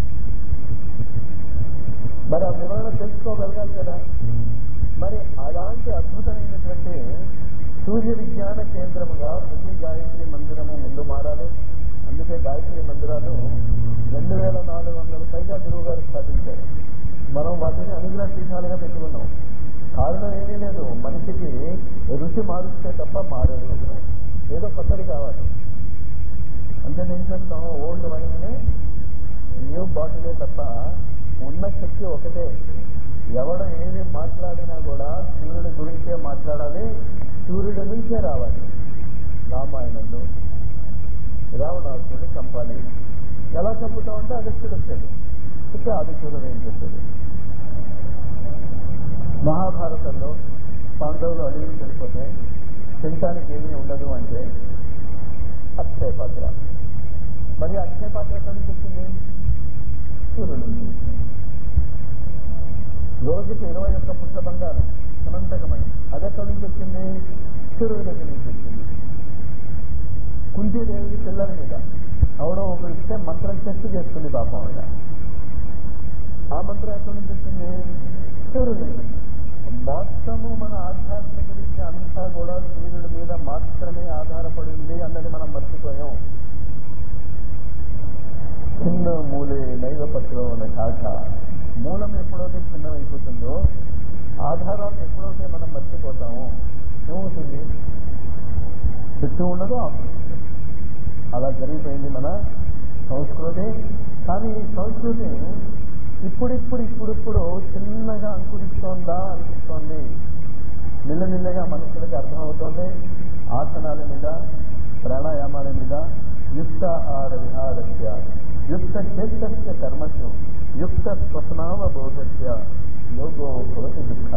మరి ఆ వివరణ తెలుసుకోగలగాలి కదా మరి అలాంటి అద్భుతమైనటువంటి సూర్య విజ్ఞాన కేంద్రముగా ప్రతి గాయత్రి మందిరము ముందు మారాలి అందుకే గాయత్రి మందిరాలు రెండు వేల నాలుగు వందల పైగా గురువు గారు స్థాపించారు మనం వాటిని అనుగ్రహ పీఠాలుగా పెట్టుకున్నాం కారణం ఏమీ లేదు మనిషికి రుచి మారుస్తే తప్ప మారదు ఏదో కొత్తది కావాలి అంటే ఏం చేస్తాం ఓల్డ్ వైన్నే న్యూ బాటిలే తప్ప ఉన్న శక్తి ఒకటే ఎవడ ఏది మాట్లాడినా కూడా సూర్యుడి గురించే మాట్లాడాలి సూర్యుడి నుంచే రావాలి రామాయణంలో రావణాసురుడిని చంపాలి ఎలా చంపుతామంటే అగస్త్యుడు వచ్చాడు చెప్తే ఆదిత్యుడు ఏం చెప్పాడు మహాభారతంలో పాండవులు అడవికి వెళ్ళిపోతే తినటానికి ఏమీ ఉండదు అంటే అక్షయ పాత్ర మరి అక్షయ పాత్ర ఎక్కడి నుంచి వచ్చింది సూర్యుడు నుంచి రోజుకి ఇరవై ఒక్క పుట్ల బంగారం సమంతకమని అది ఎక్కడి నుంచి వచ్చింది సూర్యుడి దగ్గర నుంచి వచ్చింది కుంతీదేవి పిల్లల మీద ఎవడో ఒకరు ఇస్తే మంత్రం టెస్ట్ చేస్తుంది పాపం ఆవిడ ఆ మంత్రం ఎక్కడి నుంచి వచ్చింది సూర్యుడి నుంచి మొత్తము మన ఆధ్యాత్మిక విద్య అంతా కూడా సూర్యుడి మీద మాత్రమే ఆధారపడింది అన్నది మనం మర్చిపోయాం చిన్న మూలే నైవపత్రో అనే శాఖ మూలం ఎప్పుడైతే చిన్నమైపోతుందో ఆధారాన్ని ఎప్పుడైతే మనం మర్చిపోతామో ఏమవుతుంది చుట్టూ ఉండదు ఆపుతుంది అలా జరిగిపోయింది మన సంస్కృతి కానీ ఈ సంస్కృతి ఇప్పుడిప్పుడు ఇప్పుడిప్పుడు చిన్నగా అంకురిస్తోందా అనిపిస్తోంది మెల్లమెల్లగా మనుషులకి అర్థమవుతోంది ఆసనాల మీద ప్రాణాయామాల మీద యుక్తాహార విహారస్య యుక్త చేష్టస్య కర్మసు యుక్త స్వప్నావబోధస్య యోగో భవతి దుఃఖ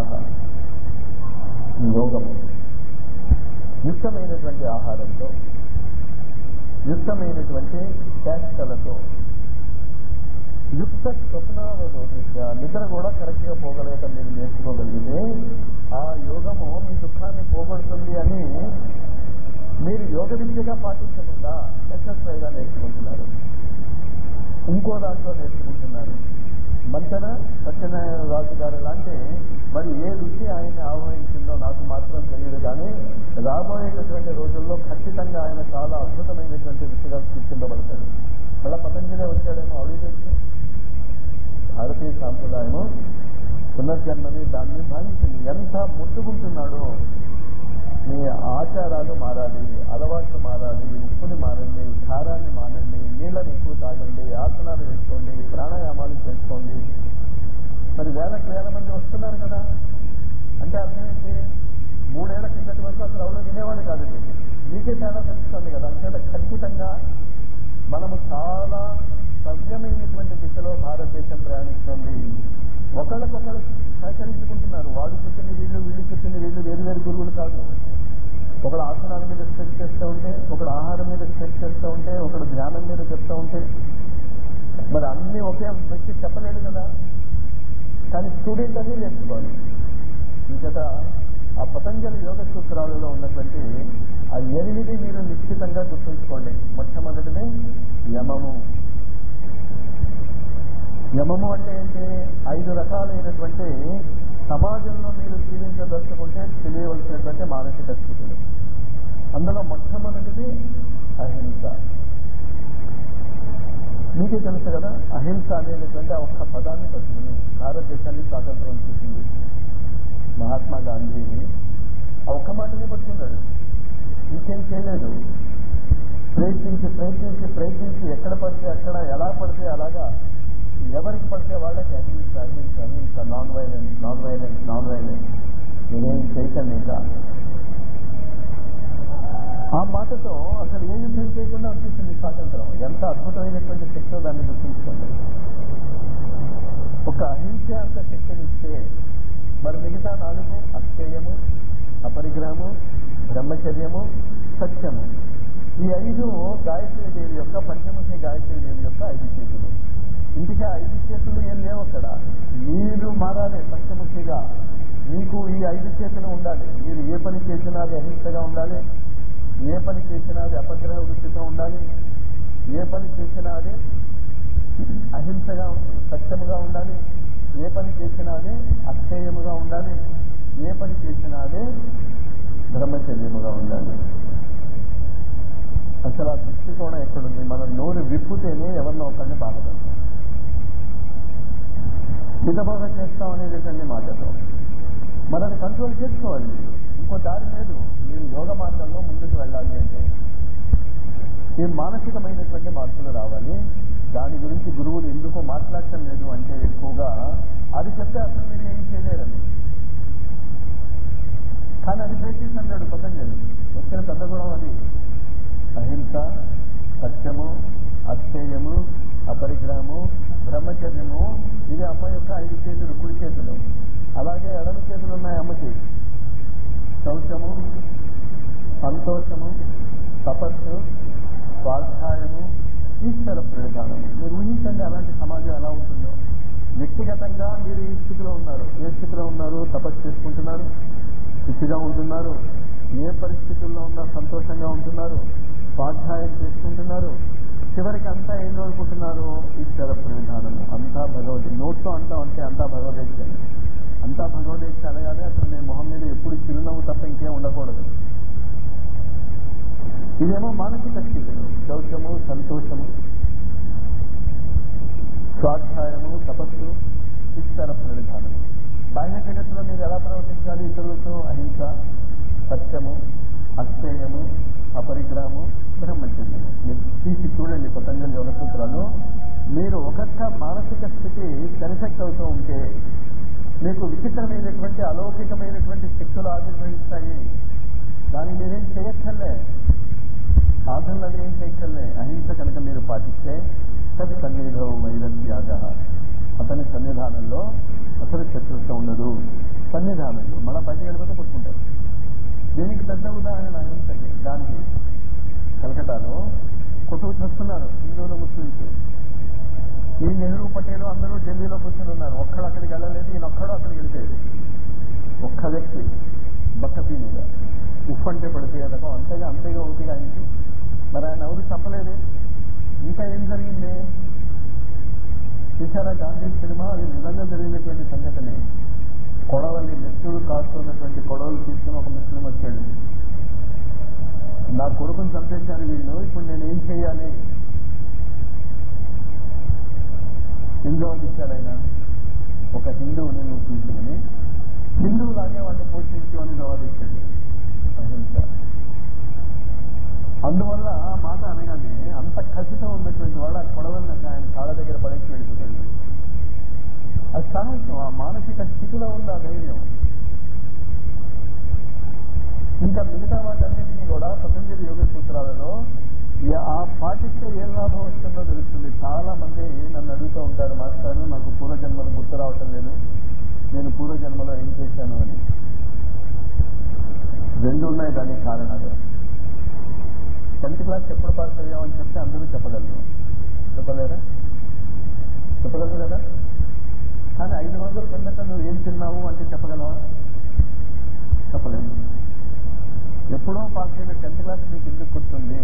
యోగము యుక్తమైనటువంటి యుక్త స్వప్నావరోధ నిద్ర కూడా కరెక్ట్ గా పోగలగటం మీరు నేర్చుకోగలిగితే ఆ యోగము మీ దుఃఖాన్ని పోగొడుతుంది అని మీరు యోగ విద్యగా పాటించకుండా ఎక్సర్సైజ్గా నేర్చుకుంటున్నారు ఇంకో దాంట్లో నేర్చుకుంటున్నారు మంతన సత్యనారాయణ రాజు గారు లాంటి మరి ఏ రుచి ఆయన్ని ఆహ్వానించిందో నాకు మాత్రం తెలియదు కానీ రాబోయేటటువంటి రోజుల్లో ఖచ్చితంగా ఆయన చాలా అద్భుతమైనటువంటి రుచిగా తీర్చింపబడతాడు మళ్ళా పతంజలే వచ్చాడేమో అడిగేసి భారతీయ సాంప్రదాయము పునర్జన్మని దాన్ని భావించింది ఎంత ముట్టుకుంటున్నాడో మీ ఆచారాలు మారాలి అలవాట్లు మారాలి ఉప్పుని మారండి కారాన్ని మానండి నీళ్ళని ఎక్కువ తాగండి ఆసనాలు వేసుకోండి ప్రాణాయామాలు చేసుకోండి మరి వేలకు వేల మంది వస్తున్నారు కదా అంటే అర్థమేంటి మూడేళ్ల కిందటి వరకు అసలు ఎవరు వినేవాడు కాదు ఇది. మీకే తేడా తెలుస్తుంది కదా అంచేత ఖచ్చితంగా మనము చాలా సవ్యమైనటువంటి దిశలో భారతదేశం ప్రయాణిస్తుంది ఒకళ్ళకొకళ్ళు సహకరించుకుంటున్నారు వాడు చెప్పింది వీళ్ళు వీళ్ళు చెప్పింది వీళ్ళు వేరు వేరు గురువులు కాదు ఒకడు ఆసనాల మీద స్ట్రెచ్ చేస్తూ ఉంటే ఒకడు ఆహారం మీద స్ట్రెచ్ చేస్తూ ఉంటే ఒకడు ధ్యానం మీద చెప్తూ ఉంటే మరి అన్ని ఒకే వ్యక్తి చెప్పలేడు కదా కానీ స్టూడెంట్ అని నేర్చుకోవాలి ఇంకట ఆ పతంజలి యోగ సూత్రాలలో ఉన్నటువంటి ఆ ఎనిమిది మీరు నిశ్చితంగా గుర్తుంచుకోండి మొట్టమొదటిది యమము యమము అంటే ఏంటి ఐదు రకాలైనటువంటి సమాజంలో మీరు జీవించదలుచుకుంటే తెలియవలసినటువంటి మానసిక స్థితులు అందులో మొట్టమొదటిది అహింస మీకే తెలుసు కదా అహింస అనేటువంటి ఆ ఒక్క పదాన్ని పట్టుకుని భారతదేశాన్ని స్వాతంత్రం చేసింది మహాత్మా గాంధీ ఆ ఒక్క మాటనే పట్టుకున్నాడు ఇంకేం చేయలేదు ప్రయత్నించి ప్రయత్నించి ప్రయత్నించి ఎక్కడ పడితే అక్కడ ఎలా పడితే అలాగా ఎవరికి పడితే వాళ్ళకి అహింస అహింస అహింస non violence non violence non violence నేనేం చేయకండి ఇంకా ఆ మాటతో అసలు ఏ యుద్ధం చేయకుండా వచ్చేసింది స్వాతంత్రం ఎంత అద్భుతమైనటువంటి శక్తో దాన్ని గుర్తుంచుకోండి ఒక అహింస అంత శక్తినిస్తే మరి మిగతా నాలుగు అక్షయము అపరిగ్రహము బ్రహ్మచర్యము సత్యము ఈ ఐదు గాయత్రీ దేవి యొక్క పంచముఖి గాయత్రీ దేవి యొక్క ఐదు చేతులు ఇంటికి ఆ ఐదు చేతులు ఏం లేవు అక్కడ మీరు మారాలి పంచముఖిగా మీకు ఈ ఐదు చేతులు ఉండాలి మీరు ఏ పని చేసినా అది అహింసగా ఉండాలి ఏ పని చేసినా అది అపగ్రహ వృత్తితో ఉండాలి ఏ పని చేసినా అది అహింసగా సత్యముగా ఉండాలి ఏ పని చేసినా అదే అక్షయముగా ఉండాలి ఏ పని చేసినా అదే బ్రహ్మచర్యముగా ఉండాలి అసలు ఆ దృష్టికోణం ఎక్కడుంది మనం నోరు విప్పుతేనే ఎవరినో ఒకరిని బాధపడతాం హితబోధ చేస్తాం అనేటటువంటి మాటతో మరి అది కంట్రోల్ చేసుకోవాలి మీరు ఇంకో దారి లేదు మీరు యోగ మార్గంలో ముందుకు వెళ్ళాలి అంటే ఈ మానసికమైనటువంటి మార్పులు రావాలి దాని గురించి గురువులు ఎందుకో మాట్లాడటం లేదు అంటే ఎక్కువగా అది చెప్తే అసలు మీరు ఏం చేయలేరని కానీ అది బ్రేకింగ్ అన్నాడు పతంజలి వచ్చిన పెద్ద గుణం అది అహింస సత్యము అక్షయము అపరిగ్రహము బ్రహ్మచర్యము ఇది అమ్మ యొక్క ఐదు చేతులు కుడి చేతులు అలాగే ఎడమ చేతులు ఉన్నాయి అమ్మకి శౌచము సంతోషము తపస్సు స్వాధ్యాయము ఈశ్వర ప్రణిధానము మీరు ఊహించండి అలాంటి సమాజం ఎలా ఉంటుందో వ్యక్తిగతంగా మీరు ఈ స్థితిలో ఉన్నారు ఏ స్థితిలో ఉన్నారు తపస్సు చేసుకుంటున్నారు శుచిగా ఉంటున్నారు ఏ పరిస్థితుల్లో ఉన్నా సంతోషంగా ఉంటున్నారు స్వాధ్యాయం చేసుకుంటున్నారు చివరికి అంతా ఏం కోరుకుంటున్నారు ఈశ్వర ప్రణిధానము అంతా భగవద్ నోట్తో అంటాం అంటే అంతా భగవద్గీత అంతా భగవద్గీత అనగానే అసలు మీ మొహం మీద ఎప్పుడు చిరునవ్వు తప్ప ఇంకేం ఉండకూడదు ఇదేమో మానసిక స్థితులు శౌచము సంతోషము స్వాధ్యాయము తపస్సు ఈశ్వర ప్రణిధానము బాహ్య జగత్తులో మీరు ఎలా ప్రవర్తించాలి ఇతరులతో అహింస సత్యము అక్షయము అపరిగ్రహము బ్రహ్మచర్యము మీరు తీసి చూడండి పతంజలి యోగ సూత్రాలు మీరు ఒక్కొక్క మానసిక స్థితి కన్ఫెక్ట్ అవుతూ ఉంటే మీకు విచిత్రమైనటువంటి అలౌకికమైనటువంటి శక్తులు ఆవిర్భవిస్తాయి దాన్ని మీరేం చేయక్కర్లే సాధనలు అవి ఏం చేయక్కర్లే అహింస కనుక మీరు పాటిస్తే తద్ సన్నిధో వైరత్యాగ అతని సన్నిధానంలో అసలు శత్రుత్వం ఉండదు సన్నిధానంలో మన బయట వెళ్ళిపోతే కొట్టుకుంటారు దీనికి పెద్ద ఉదాహరణ అహింసకి గాంధీ కలకటాలో కొట్టుకు చేస్తున్నారు హిందువులు ముస్లింస్ ఈ నెహ్రూ పటేల్ అందరూ ఢిల్లీలో కూర్చొని ఉన్నారు ఒక్కడు అక్కడికి వెళ్ళలేదు ఈయన ఒక్కడు అక్కడికి వెళ్ళిపోయాడు ఒక్క వ్యక్తి బక్కపీ మీద ఉఫ్ అంటే పడిపోయేదకం అంతేగా అంతేగా ఒకటిగా ఆయనకి మరి ఆయన ఎవరు చెప్పలేదే ఇంకా ఏం జరిగింది చూసారా గాంధీ సినిమా అది నిజంగా జరిగినటువంటి సంఘటనే కొడవల్ని నెత్తులు కాస్తున్నటువంటి కొడవలు తీసుకుని ఒక ముస్లిం వచ్చాడు నా కొడుకుని చంపేశారు వీళ్ళు ఇప్పుడు నేను ఏం చేయాలి ఏం జవాబు ఇచ్చారు ఆయన ఒక హిందువుని నువ్వు తీసుకుని హిందువు లాగే వాడిని పోషించు అని జవాబు ఇచ్చాడు అహింస అందువల్ల ఆ మాట అనగానే అంత ఖచ్చితం ఉన్నటువంటి వాడు ఆ కొడవల్ని ఆయన కాళ్ళ దగ్గర పడేసి వెళ్ళిపోతాడు అది సాహసం ఆ మానసిక స్థితిలో ఉంది ఆ ధైర్యం ఇంకా మిగతా వాటన్నింటినీ కూడా పతంజలి యోగ సూత్రాలలో ఈ- ఆ పాటిస్తే ఏం లాభం వస్తుందో తెలుస్తుంది చాలా మంది నన్ను అడుగుతూ ఉంటారు మాస్టర్ నాకు పూర్వజన్మలు గుర్తు రావటం లేదు నేను పూర్వజన్మలో ఏం చేశాను అని రెండు ఉన్నాయి దానికి కారణాలు టెన్త్ క్లాస్ ఎప్పుడు పాస్ అయ్యామని చెప్తే అందరూ చెప్పగలరు చెప్పలేరా చెప్పగలరు కదా కానీ ఐదు రోజుల కిందట నువ్వు ఏం తిన్నావు అంటే చెప్పగలవా చెప్పలేము ఎప్పుడో పాస్ అయిన టెన్త్ క్లాస్ మీకు ఎందుకు గుర్తుంది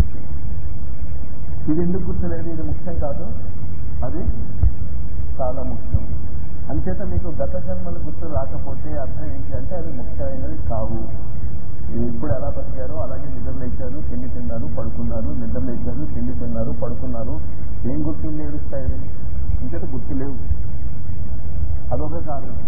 ఇది ఎందుకు గుర్తులేదు ఇది ముఖ్యం కాదు అది చాలా ముఖ్యం అంచేత మీకు గత జన్మలు గుర్తు రాకపోతే అర్థం ఏంటి అంటే అవి ముఖ్యమైనవి కావు ఇప్పుడు ఎలా బతికారో అలాగే నిద్ర లేచారు తిండి తిన్నారు పడుకున్నారు నిద్ర లేచారు తిండి తిన్నారు పడుకున్నారు ఏం గుర్తుండి ఏడుస్తాయి ఇంకట గుర్తు లేవు అదొక కారణం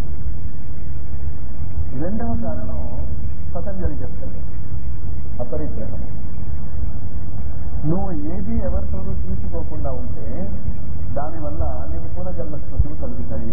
రెండవ కారణం పతంజలి చెప్తాడు అపరిగ్రహం నువ్వు ఏది ఎవరితోనూ తీసుకోకుండా ఉంటే దానివల్ల నీకు పూర్వజన్మ స్మృతులు కలుగుతాయి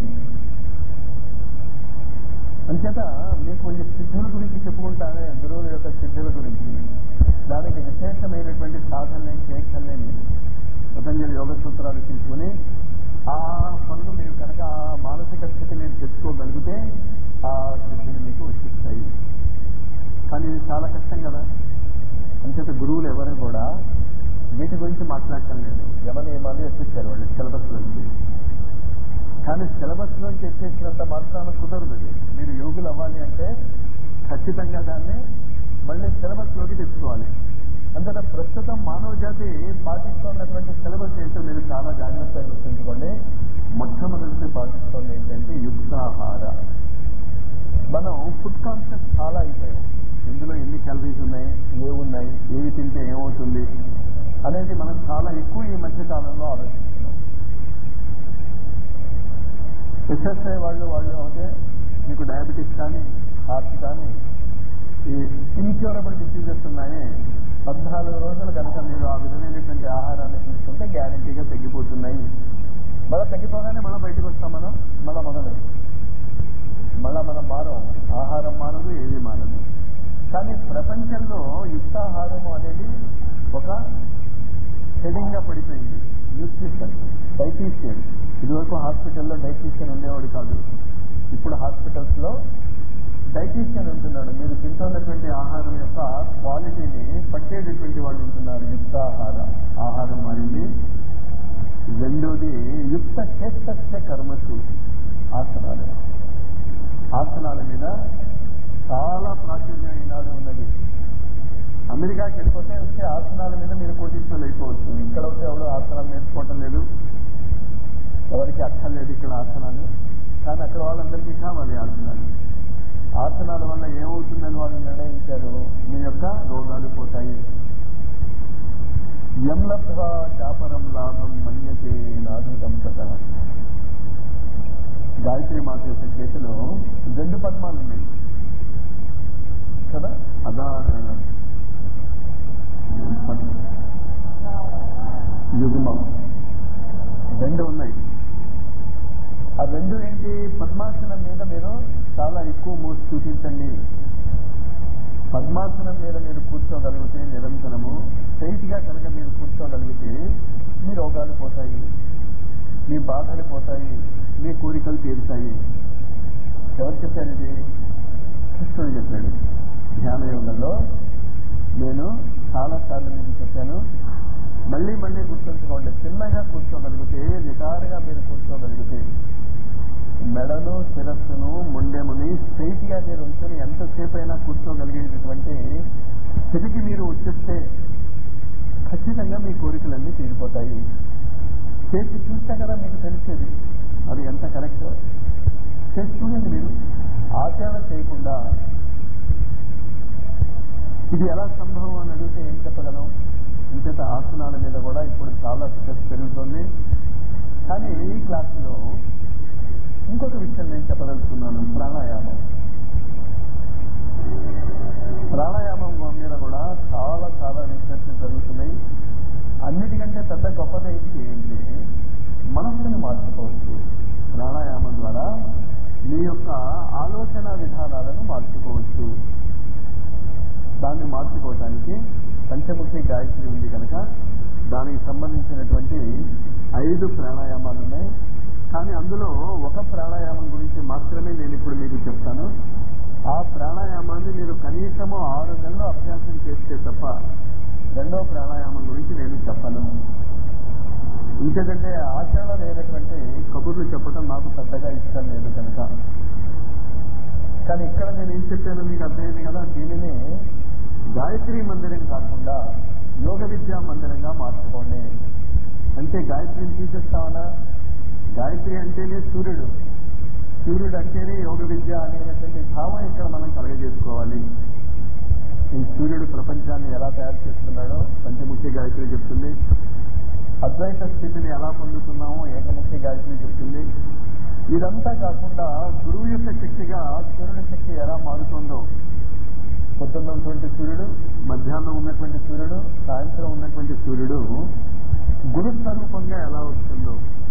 అంచేత మీకు ఈ సిద్ధుల గురించి చెప్పుకుంటానే గురువుల యొక్క సిద్ధుల గురించి దానికి విశేషమైనటువంటి సాధనలు ఏం చేయక్కర్లేని పతంజలి యోగ సూత్రాలు తీసుకుని ఆ పనులు మీరు కనుక ఆ మానసిక స్థితి మీరు తెచ్చుకోగలిగితే ఆ సిద్ధులు మీకు వచ్చిస్తాయి కానీ ఇది చాలా కష్టం కదా అంచేత గురువులు ఎవరు కూడా వీటి గురించి మాట్లాడటం లేదు యమ నియమాలు ఎత్తిచ్చారు వాళ్ళు సిలబస్ నుంచి కానీ సిలబస్ నుంచి ఎత్తేసినంత మాత్రాన కుదరదు అది. మీరు యోగులు అవ్వాలి అంటే ఖచ్చితంగా దాన్ని మళ్ళీ సిలబస్ లోకి తెచ్చుకోవాలి అంతటా ప్రస్తుతం మానవ జాతి పాటిస్తున్నటువంటి సిలబస్ ఏంటో మీరు చాలా జాగ్రత్తగా గుర్తుంచుకోండి మొట్టమొదటి పాటిస్తుంది ఏంటంటే యుక్తాహార మనం ఫుడ్ కాన్షియస్ చాలా అయిపోయాం ఇందులో ఎన్ని క్యాలరీస్ ఉన్నాయి ఏ ఉన్నాయి ఏవి తింటే ఏమవుతుంది అనేది మనం చాలా ఎక్కువ ఈ మధ్య కాలంలో ఆలోచిస్తున్నాం ఎస్ఎస్ఐ వాళ్ళు వాళ్ళు అయితే మీకు డయాబెటీస్ కానీ హార్ట్ కానీ ఈ ఇన్క్యూరబుల్ డిసీజెస్ ఉన్నాయి పద్నాలుగు రోజులు కనుక మీరు ఆ విధమైనటువంటి ఆహారాన్ని తీసుకుంటే గ్యారంటీగా తగ్గిపోతున్నాయి మళ్ళీ తగ్గిపోగానే మళ్ళీ బయటకు వస్తాం మనం మళ్ళీ మొదలు మళ్ళా మనం మారం ఆహారం మానదు ఏది మానదు కానీ ప్రపంచంలో యుక్తాహారము అనేది ఒక హెడింగ్ గా పడిపోయింది న్యూట్రిషన్ డైటీషియన్ ఇదివరకు హాస్పిటల్లో డైటీషియన్ ఉండేవాడు కాదు ఇప్పుడు హాస్పిటల్స్ లో డైటీషియన్ ఉంటున్నాడు మీరు తింటున్నటువంటి ఆహారం యొక్క క్వాలిటీని పట్టేటటువంటి వాళ్ళు ఉంటున్నారు యుక్తాహార ఆహారం మారింది రెండోది యుక్త చేస్తస్య కర్మసు ఆసనాలు ఆసనాల మీద చాలా ప్రాచుర్యం ఈనాడు ఉన్నది అమెరికాకి వెళ్ళిపోతే వచ్చే ఆసనాల మీద మీరు కోటీశ్వరులు అయిపోవచ్చు ఇక్కడ వచ్చే ఎవరు ఆసనాలు నేర్చుకోవటం లేదు ఎవరికి అక్కర్లేదు ఇక్కడ ఆసనాలు కానీ అక్కడ వాళ్ళందరికీ కావాలి ఆసనాలు ఆసనాల వల్ల ఏమవుతుందని వాళ్ళు నిర్ణయించారు మీ యొక్క రోగాలు పోతాయి ఎం లబ్ధ్వా చాపరం లాభం మన్యతే నాధికం కథ గాయత్రి మాత యొక్క చేతిలో రెండు పద్మాలు ఉన్నాయి కదా అదా యుగ్మం రెండు ఉన్నాయి ఆ రెండు ఏంటి పద్మాసనం మీద మీరు చాలా ఎక్కువ మోసి చూపించండి పద్మాసనం మీద మీరు కూర్చోగలిగితే నిరంతరము స్ట్రైట్ గా కనుక మీరు కూర్చోగలిగితే మీ రోగాలు పోతాయి మీ బాధలు పోతాయి మీ కోరికలు తీరుతాయి ఎవరు చెప్పారు ఇది కృష్ణుడు చెప్పాడు ధ్యాన యోగంలో నేను చాలా సార్లు మీకు చెప్పాను మళ్ళీ మళ్ళీ గుర్తుంచుకోండి చిన్నగా కూర్చోగలిగితే నిటారుగా మీరు కూర్చోగలిగితే మెడను శిరస్సును ముండెముని స్ట్రైట్ గా మీరు ఉంచుని ఎంతసేపు అయినా కూర్చోగలిగేటటువంటి స్థితికి మీరు వచ్చేస్తే ఖచ్చితంగా మీ కోరికలన్నీ తీరిపోతాయి చేసి చూస్తే కదా మీకు తెలిసేది అది ఎంత కరెక్ట్ చేసి చూడండి మీరు ఆచరణ చేయకుండా ఇది ఎలా సంభవం అని అడిగితే ఏం చెప్పగలం ఇంచేత ఆసనాల మీద కూడా ఇప్పుడు చాలా స్ట్రెస్ పెరుగుతుంది కానీ ఈ క్లాసులో ఇంకొక విషయం నేను చెప్పదలుచుకున్నాను ప్రాణాయామం ప్రాణాయామం మీద కూడా చాలా చాలా రీసెర్చ్ జరుగుతున్నాయి అన్నిటికంటే పెద్ద గొప్పది ఏంటి అంటే మనసుని మార్చుకోవచ్చు ప్రాణాయామం ద్వారా మీ యొక్క ఆలోచన విధానాలను మార్చుకోవచ్చు దాన్ని మార్చుకోవటానికి పంచముఖి గాయత్రి ఉంది కనుక దానికి సంబంధించినటువంటి ఐదు ప్రాణాయామాలు ఉన్నాయి కానీ అందులో ఒక ప్రాణాయామం గురించి మాత్రమే నేను ఇప్పుడు మీకు చెప్తాను ఆ ప్రాణాయామాన్ని మీరు కనీసము ఆరు నెలలు అభ్యాసం చేస్తే తప్ప రెండో ప్రాణాయామం గురించి నేను చెప్పను ఇంకేదంటే ఆచరణ లేనటువంటి కబుర్లు చెప్పడం నాకు పెద్దగా ఇష్టం లేదు కనుక కానీ ఇక్కడ నేను ఏం చెప్పాను మీకు అర్థమైంది కదా దీనిని గాయత్రి మందిరం కాకుండా యోగ విద్యా మందిరంగా మార్చుకోండి అంటే గాయత్రిని తీసేస్తామనా గాయత్రి అంటేనే సూర్యుడు సూర్యుడు అంటేనే యోగ విద్య అనేటువంటి భావం ఇక్కడ మనం కలగజేసుకోవాలి ఈ సూర్యుడు ప్రపంచాన్ని ఎలా తయారు చేస్తున్నాడో పంచముఖ్య గాయత్రి చెప్తుంది అద్వైత స్థితిని ఎలా పొందుతున్నామో ఏకముఖ్య గాయత్రి చెప్తుంది ఇదంతా కాకుండా గురువు యొక్క శక్తిగా సూర్యుడి శక్తి ఎలా మారుతుందో పొద్దున్న ఉన్నటువంటి సూర్యుడు మధ్యాహ్నం ఉన్నటువంటి సూర్యుడు సాయంత్రం ఉన్నటువంటి సూర్యుడు గురు స్వరూపంగా ఎలా వస్తుందో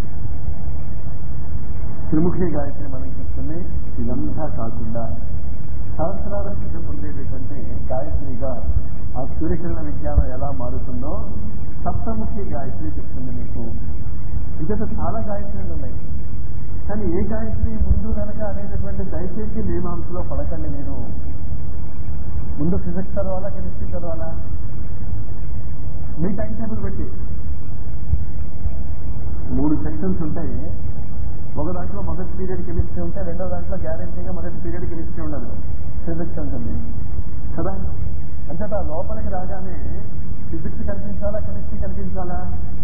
త్రిముఖి గాయత్రి మనం చెప్తుంది ఇదంతా కాకుండా సహస్రాల సిద్ధం పొందేటటువంటి గాయత్రిగా ఆ సూర్యకిరణ విజ్ఞానం ఎలా మారుతుందో సప్తముఖి గాయత్రి చెప్తుంది మీకు ఇంకత చాలా గాయత్రులు ఉన్నాయి కానీ ఏ గాయత్రి ముందు వెనక అనేటటువంటి దయచేసి మీమాంసలో పడకండి మీరు ముందు ఫిజిక్స్ చదవాలా కెమిస్ట్రీ చదవాలా మీ టైం టేబుల్ పెట్టి మూడు సెక్షన్స్ ఉంటాయి ఒక దాంట్లో మొదటి పీరియడ్ కెమిస్ట్రీ ఉంటే రెండో దాంట్లో గ్యారెంటీగా మొదటి పీరియడ్ కెమిస్ట్రీ ఉండదు ఫిజిక్స్ ఉంటుంది కదా అంటే ఆ లోపలికి రాగానే ఫిజిక్స్ కనిపించాలా కెమిస్ట్రీ కనిపించాలా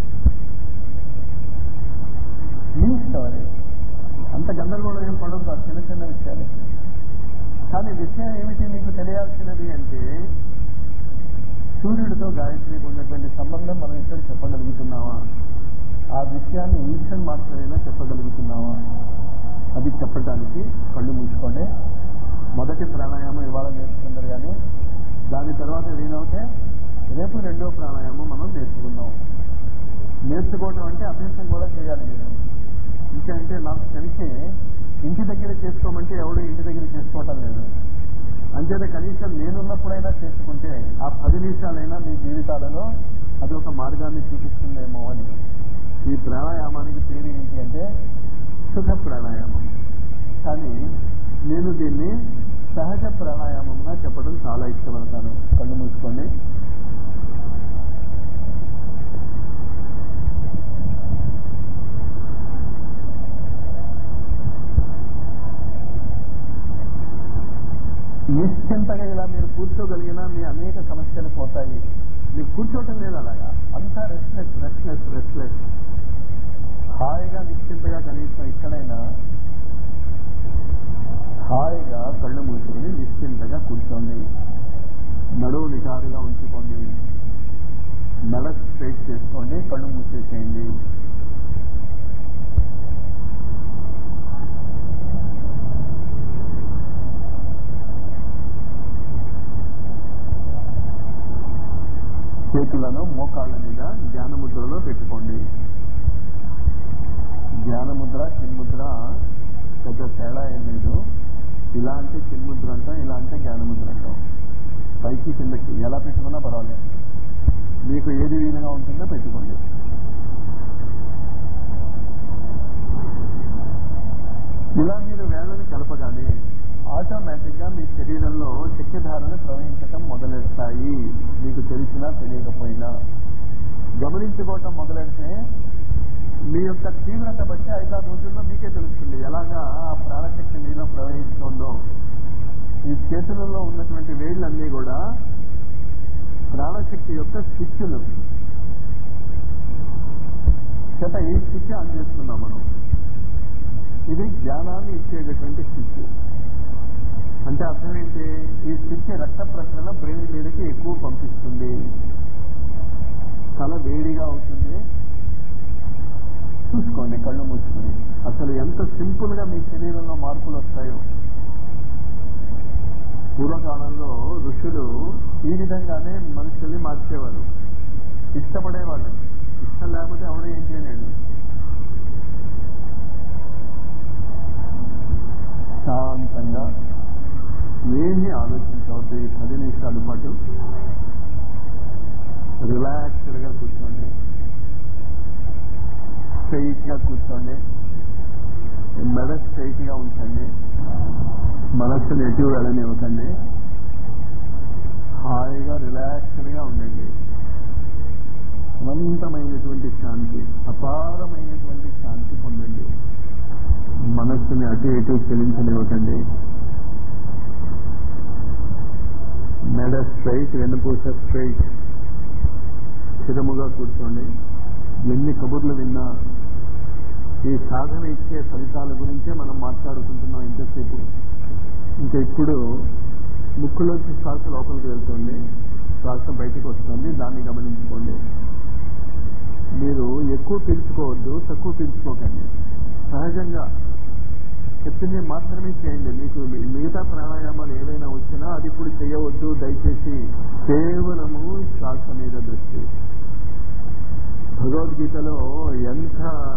మీ ఇష్టం అది అంత గందరగోళం ఏం పడదు ఆ చిన్న చిన్న విషయాలు కానీ విషయం ఏమిటి మీకు తెలియాల్సినది అంటే సూర్యుడితో గాయత్రికి ఉన్నటువంటి సంబంధం మనం ఇక్కడ చెప్పగలుగుతున్నామా ఆ విషయాన్ని ఇన్షన్ మాత్రమేనా చెప్పగలుగుతున్నావా అది చెప్పడానికి కళ్ళు మూసుకోండి మొదటి ప్రాణాయామం ఇవాళ నేర్చుకున్నారు కానీ దాని తర్వాత వీలవుతే రేపు రెండో ప్రాణాయామం మనం నేర్చుకుందాం నేర్చుకోవటం అంటే అభ్యాసం కూడా చేయాలి మీరు ఇంకా అంటే నాకు తెలిసి ఇంటి దగ్గర చేసుకోమంటే ఎవడు ఇంటి దగ్గర చేసుకోవటం లేదు అంతేత కనీసం నేనున్నప్పుడైనా చేసుకుంటే ఆ పది నిమిషాలైనా మీ జీవితాలలో అది ఒక మార్గాన్ని చూపిస్తుందేమో అని ఈ ప్రాణాయామానికి పేరు ఏంటి అంటే సుఖ ప్రాణాయామం కానీ నేను దీన్ని సహజ ప్రాణాయామంగా చెప్పడం చాలా ఇష్టపడతాను కళ్ళు మూసుకోండి నిశ్చింతగా ఇలా మీరు కూర్చోగలిగినా మీ అనేక సమస్యలు పోతాయి మీరు కూర్చోవటం లేదు అలాగా అంతా రెస్ట్లెస్ రెస్ట్లెస్ రెస్ట్లెస్ హాయిగా నిశ్చింతగా కనీసం ఎక్కడైనా హాయిగా కళ్ళు మూసుకొని నిశ్చింతగా కూర్చోండి నడువు నిటారుగా ఉంచుకోండి మెడ స్ట్రైట్ చేసుకోండి కళ్ళు మూసేసేయండి చేతులను మోకాళ్ళ మీద ధ్యానముద్రలో పెట్టుకోండి ధ్యానముద్ర చిన్ముద్ర పెద్ద తేడా ఏం లేదు ఇలా అంటే చిన్ముద్ర అంటాం ఇలా అంటే జ్ఞానముద్ర అంటాం పైకి కిందకి ఎలా పెట్టుకున్నా పర్వాలేదు మీకు ఏది వీలుగా ఉంటుందో పెట్టుకోండి ఇలా మీరు వేళ్ళని కలపగానే ఆటోమేటిక్ గా మీ శరీరంలో శక్తిధారలు ప్రవహించటం మొదలెడతాయి మీకు తెలిసినా తెలియకపోయినా గమనించుకోవటం మొదలెడితే మీ యొక్క తీవ్రత బట్టి ఐదారు రోజుల్లో మీకే తెలుస్తుంది ఎలాగా ఆ ప్రాణశక్తి మీలో ప్రవహిస్తుందో ఈ చేతులలో ఉన్నటువంటి వేళ్ళన్నీ కూడా ప్రాణశక్తి యొక్క స్విచ్లు చేత ఈ స్విచ్ ఆన్ చేస్తున్నాం మనం ఇది జ్ఞానాన్ని ఇచ్చేటటువంటి స్విచ్ అంటే అర్థం ఏంటి ఈ స్విచ్ రక్త ప్రసరణ బ్రెయిన్ మీదకి ఎక్కువ పంపిస్తుంది తల వేడిగా అవుతుంది చూసుకోండి కళ్ళు మూసుకొని అసలు ఎంత సింపుల్ గా మీ శరీరంలో మార్పులు వస్తాయో పూర్వకాలంలో ఋషులు ఈ విధంగానే మనుషుల్ని మార్చేవారు ఇష్టపడేవాళ్ళు ఇష్టం లేకపోతే ఎవరు ఏం చేయలేడు శాంతంగా ఏమీ ఆలోచించవద్దు ఈ పది నిమిషాల పాటు రిలాక్స్డ్ గా కూర్చోండి స్ట్రైట్ గా కూర్చోండి మెడ స్ట్రైట్ గా ఉంచండి మనస్సును ఎటు వెళ్ళనివ్వకండి హాయిగా రిలాక్స్డ్ గా ఉండండి అనంతమైనటువంటి శాంతి అపారమైనటువంటి శాంతి పొందండి మనస్సుని అటు ఇటు చెలించనివ్వకండి మెడ స్ట్రైట్ వెన్నుపూస స్ట్రైట్ స్థిరముగా కూర్చోండి ఎన్ని కబుర్లు విన్నా ఈ సాధన ఇచ్చే ఫలితాల గురించే మనం మాట్లాడుకుంటున్నాం ఇంతసేపు ఇంకా ఇప్పుడు ముక్కులోంచి శ్వాస లోపలికి వెళ్తుంది శ్వాస బయటికి వస్తుంది దాన్ని గమనించుకోండి మీరు ఎక్కువ పీల్చుకోవద్దు తక్కువ పీల్చుకోకండి సహజంగా చెప్పింది మాత్రమే చేయండి మీకు మిగతా ప్రాణాయామాలు ఏవైనా వచ్చినా అది ఇప్పుడు చేయవద్దు దయచేసి కేవలము శ్వాస మీద దృష్టి భగవద్గీతలో ఎంత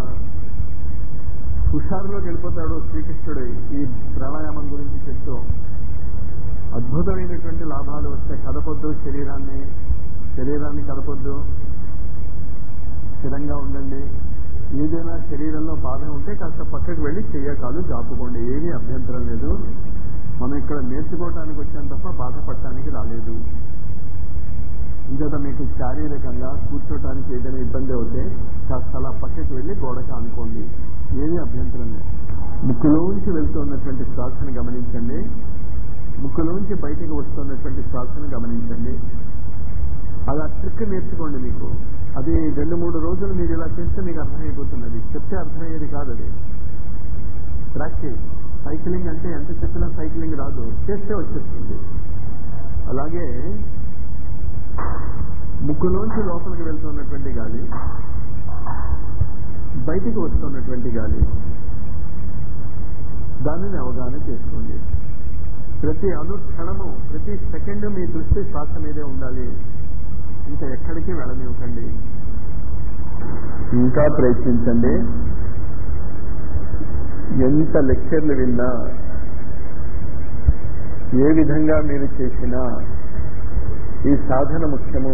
హుషారులోకి వెళ్ళిపోతాడో శ్రీకృష్ణుడు ఈ ప్రాణాయామం గురించి చెప్తూ అద్భుతమైనటువంటి లాభాలు వస్తాయి కదపొద్దు శరీరాన్ని శరీరాన్ని కదపొద్దు స్థిరంగా ఉండండి ఏదైనా శరీరంలో బాధ ఉంటే కాస్త పక్కకు వెళ్ళి చెయ్యకాలు జాపుకోండి ఏమీ అభ్యంతరం లేదు మనం ఇక్కడ నేర్చుకోవడానికి వచ్చాం తప్ప బాధపడటానికి రాలేదు ఇంకా మీకు శారీరకంగా కూర్చోటానికి ఏదైనా ఇబ్బంది అవుతే కాస్త అలా పక్కకి వెళ్ళి గోడకి అనుకోండి ఏమీ అభ్యంతరం లేదు ముక్కులోంచి వెళ్తున్నటువంటి శ్వాసను గమనించండి ముక్కులోంచి బయటికి వస్తున్నటువంటి శ్వాసను గమనించండి అలా ట్రిక్ నేర్చుకోండి మీకు అది రెండు మూడు రోజులు మీరు ఇలా చేస్తే మీకు అర్థమైపోతున్నది చెప్తే అర్థమయ్యేది కాదు అది ప్రాక్టీస్ సైక్లింగ్ అంటే ఎంత చెప్పినా సైక్లింగ్ రాదు చేస్తే వచ్చేస్తుంది అలాగే ముక్కులోంచి లోపలికి వెళ్తున్నటువంటి గాలి బయటికి వస్తున్నటువంటి గాలి దానిని అవగాహన చేసుకోండి ప్రతి అనుక్షణము ప్రతి సెకండ్ మీ దృష్టి శ్వాస మీదే ఉండాలి ఇంకా ఎక్కడికి వెళ్ళనివ్వకండి ఇంకా ప్రయత్నించండి ఎంత లెక్చర్లు విన్నా ఏ విధంగా మీరు చేసినా ఈ సాధన ముఖ్యము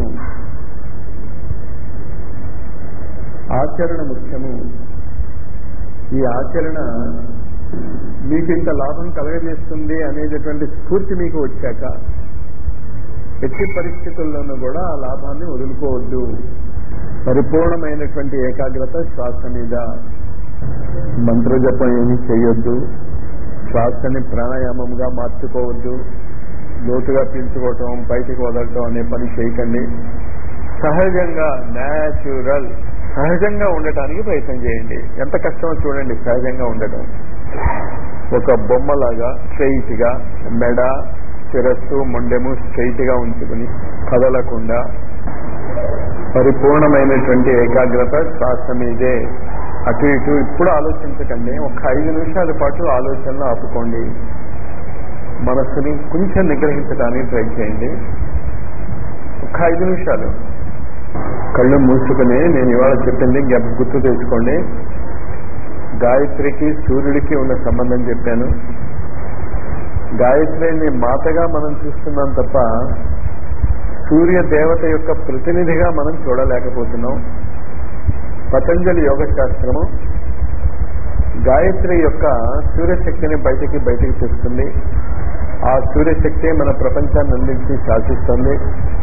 ఆచరణ ముఖ్యము ఈ ఆచరణ మీకు ఇంత లాభం కలగజేస్తుంది అనేటటువంటి స్ఫూర్తి మీకు వచ్చాక ఎట్టి పరిస్థితుల్లోనూ కూడా ఆ లాభాన్ని వదులుకోవద్దు పరిపూర్ణమైనటువంటి ఏకాగ్రత శ్వాస మీద మంత్రజపం ఏమీ చేయొద్దు శ్వాసని ప్రాణాయామంగా మార్చుకోవద్దు లోతుగా పీల్చుకోవటం బయటికి వదలటం అనే పని చేయకండి సహజంగా న్యాచురల్ సహజంగా ఉండటానికి ప్రయత్నం చేయండి ఎంత కష్టమో చూడండి సహజంగా ఉండటం ఒక బొమ్మలాగా స్ట్రైట్ గా మెడ శిరస్సు మొండెము స్ట్రైట్ గా ఉంచుకుని కదలకుండా పరిపూర్ణమైనటువంటి ఏకాగ్రత శ్వాస మీదే అటు ఇటు ఇప్పుడు ఆలోచించకండి ఒక ఐదు నిమిషాల పాటు ఆలోచనలు ఆపుకోండి మనస్సుని కొంచెం నిగ్రహించడానికి ట్రై చేయండి ఒక ఐదు నిమిషాలు కళ్ళు మూసుకుని నేను ఇవాళ చెప్పింది జ్ఞాప- గుర్తు తెచ్చుకోండి గాయత్రికి సూర్యుడికి ఉన్న సంబంధం చెప్పాను గాయత్రిని మాతగా మనం చూస్తున్నాం తప్ప సూర్య దేవత యొక్క ప్రతినిధిగా మనం చూడలేకపోతున్నాం పతంజలి యోగ శాస్త్రము గాయత్రి యొక్క సూర్యశక్తిని బయటికి బయటికి తెస్తుంది ఆ సూర్యశక్తి మన ప్రపంచాన్ని అందించి శాసిస్తుంది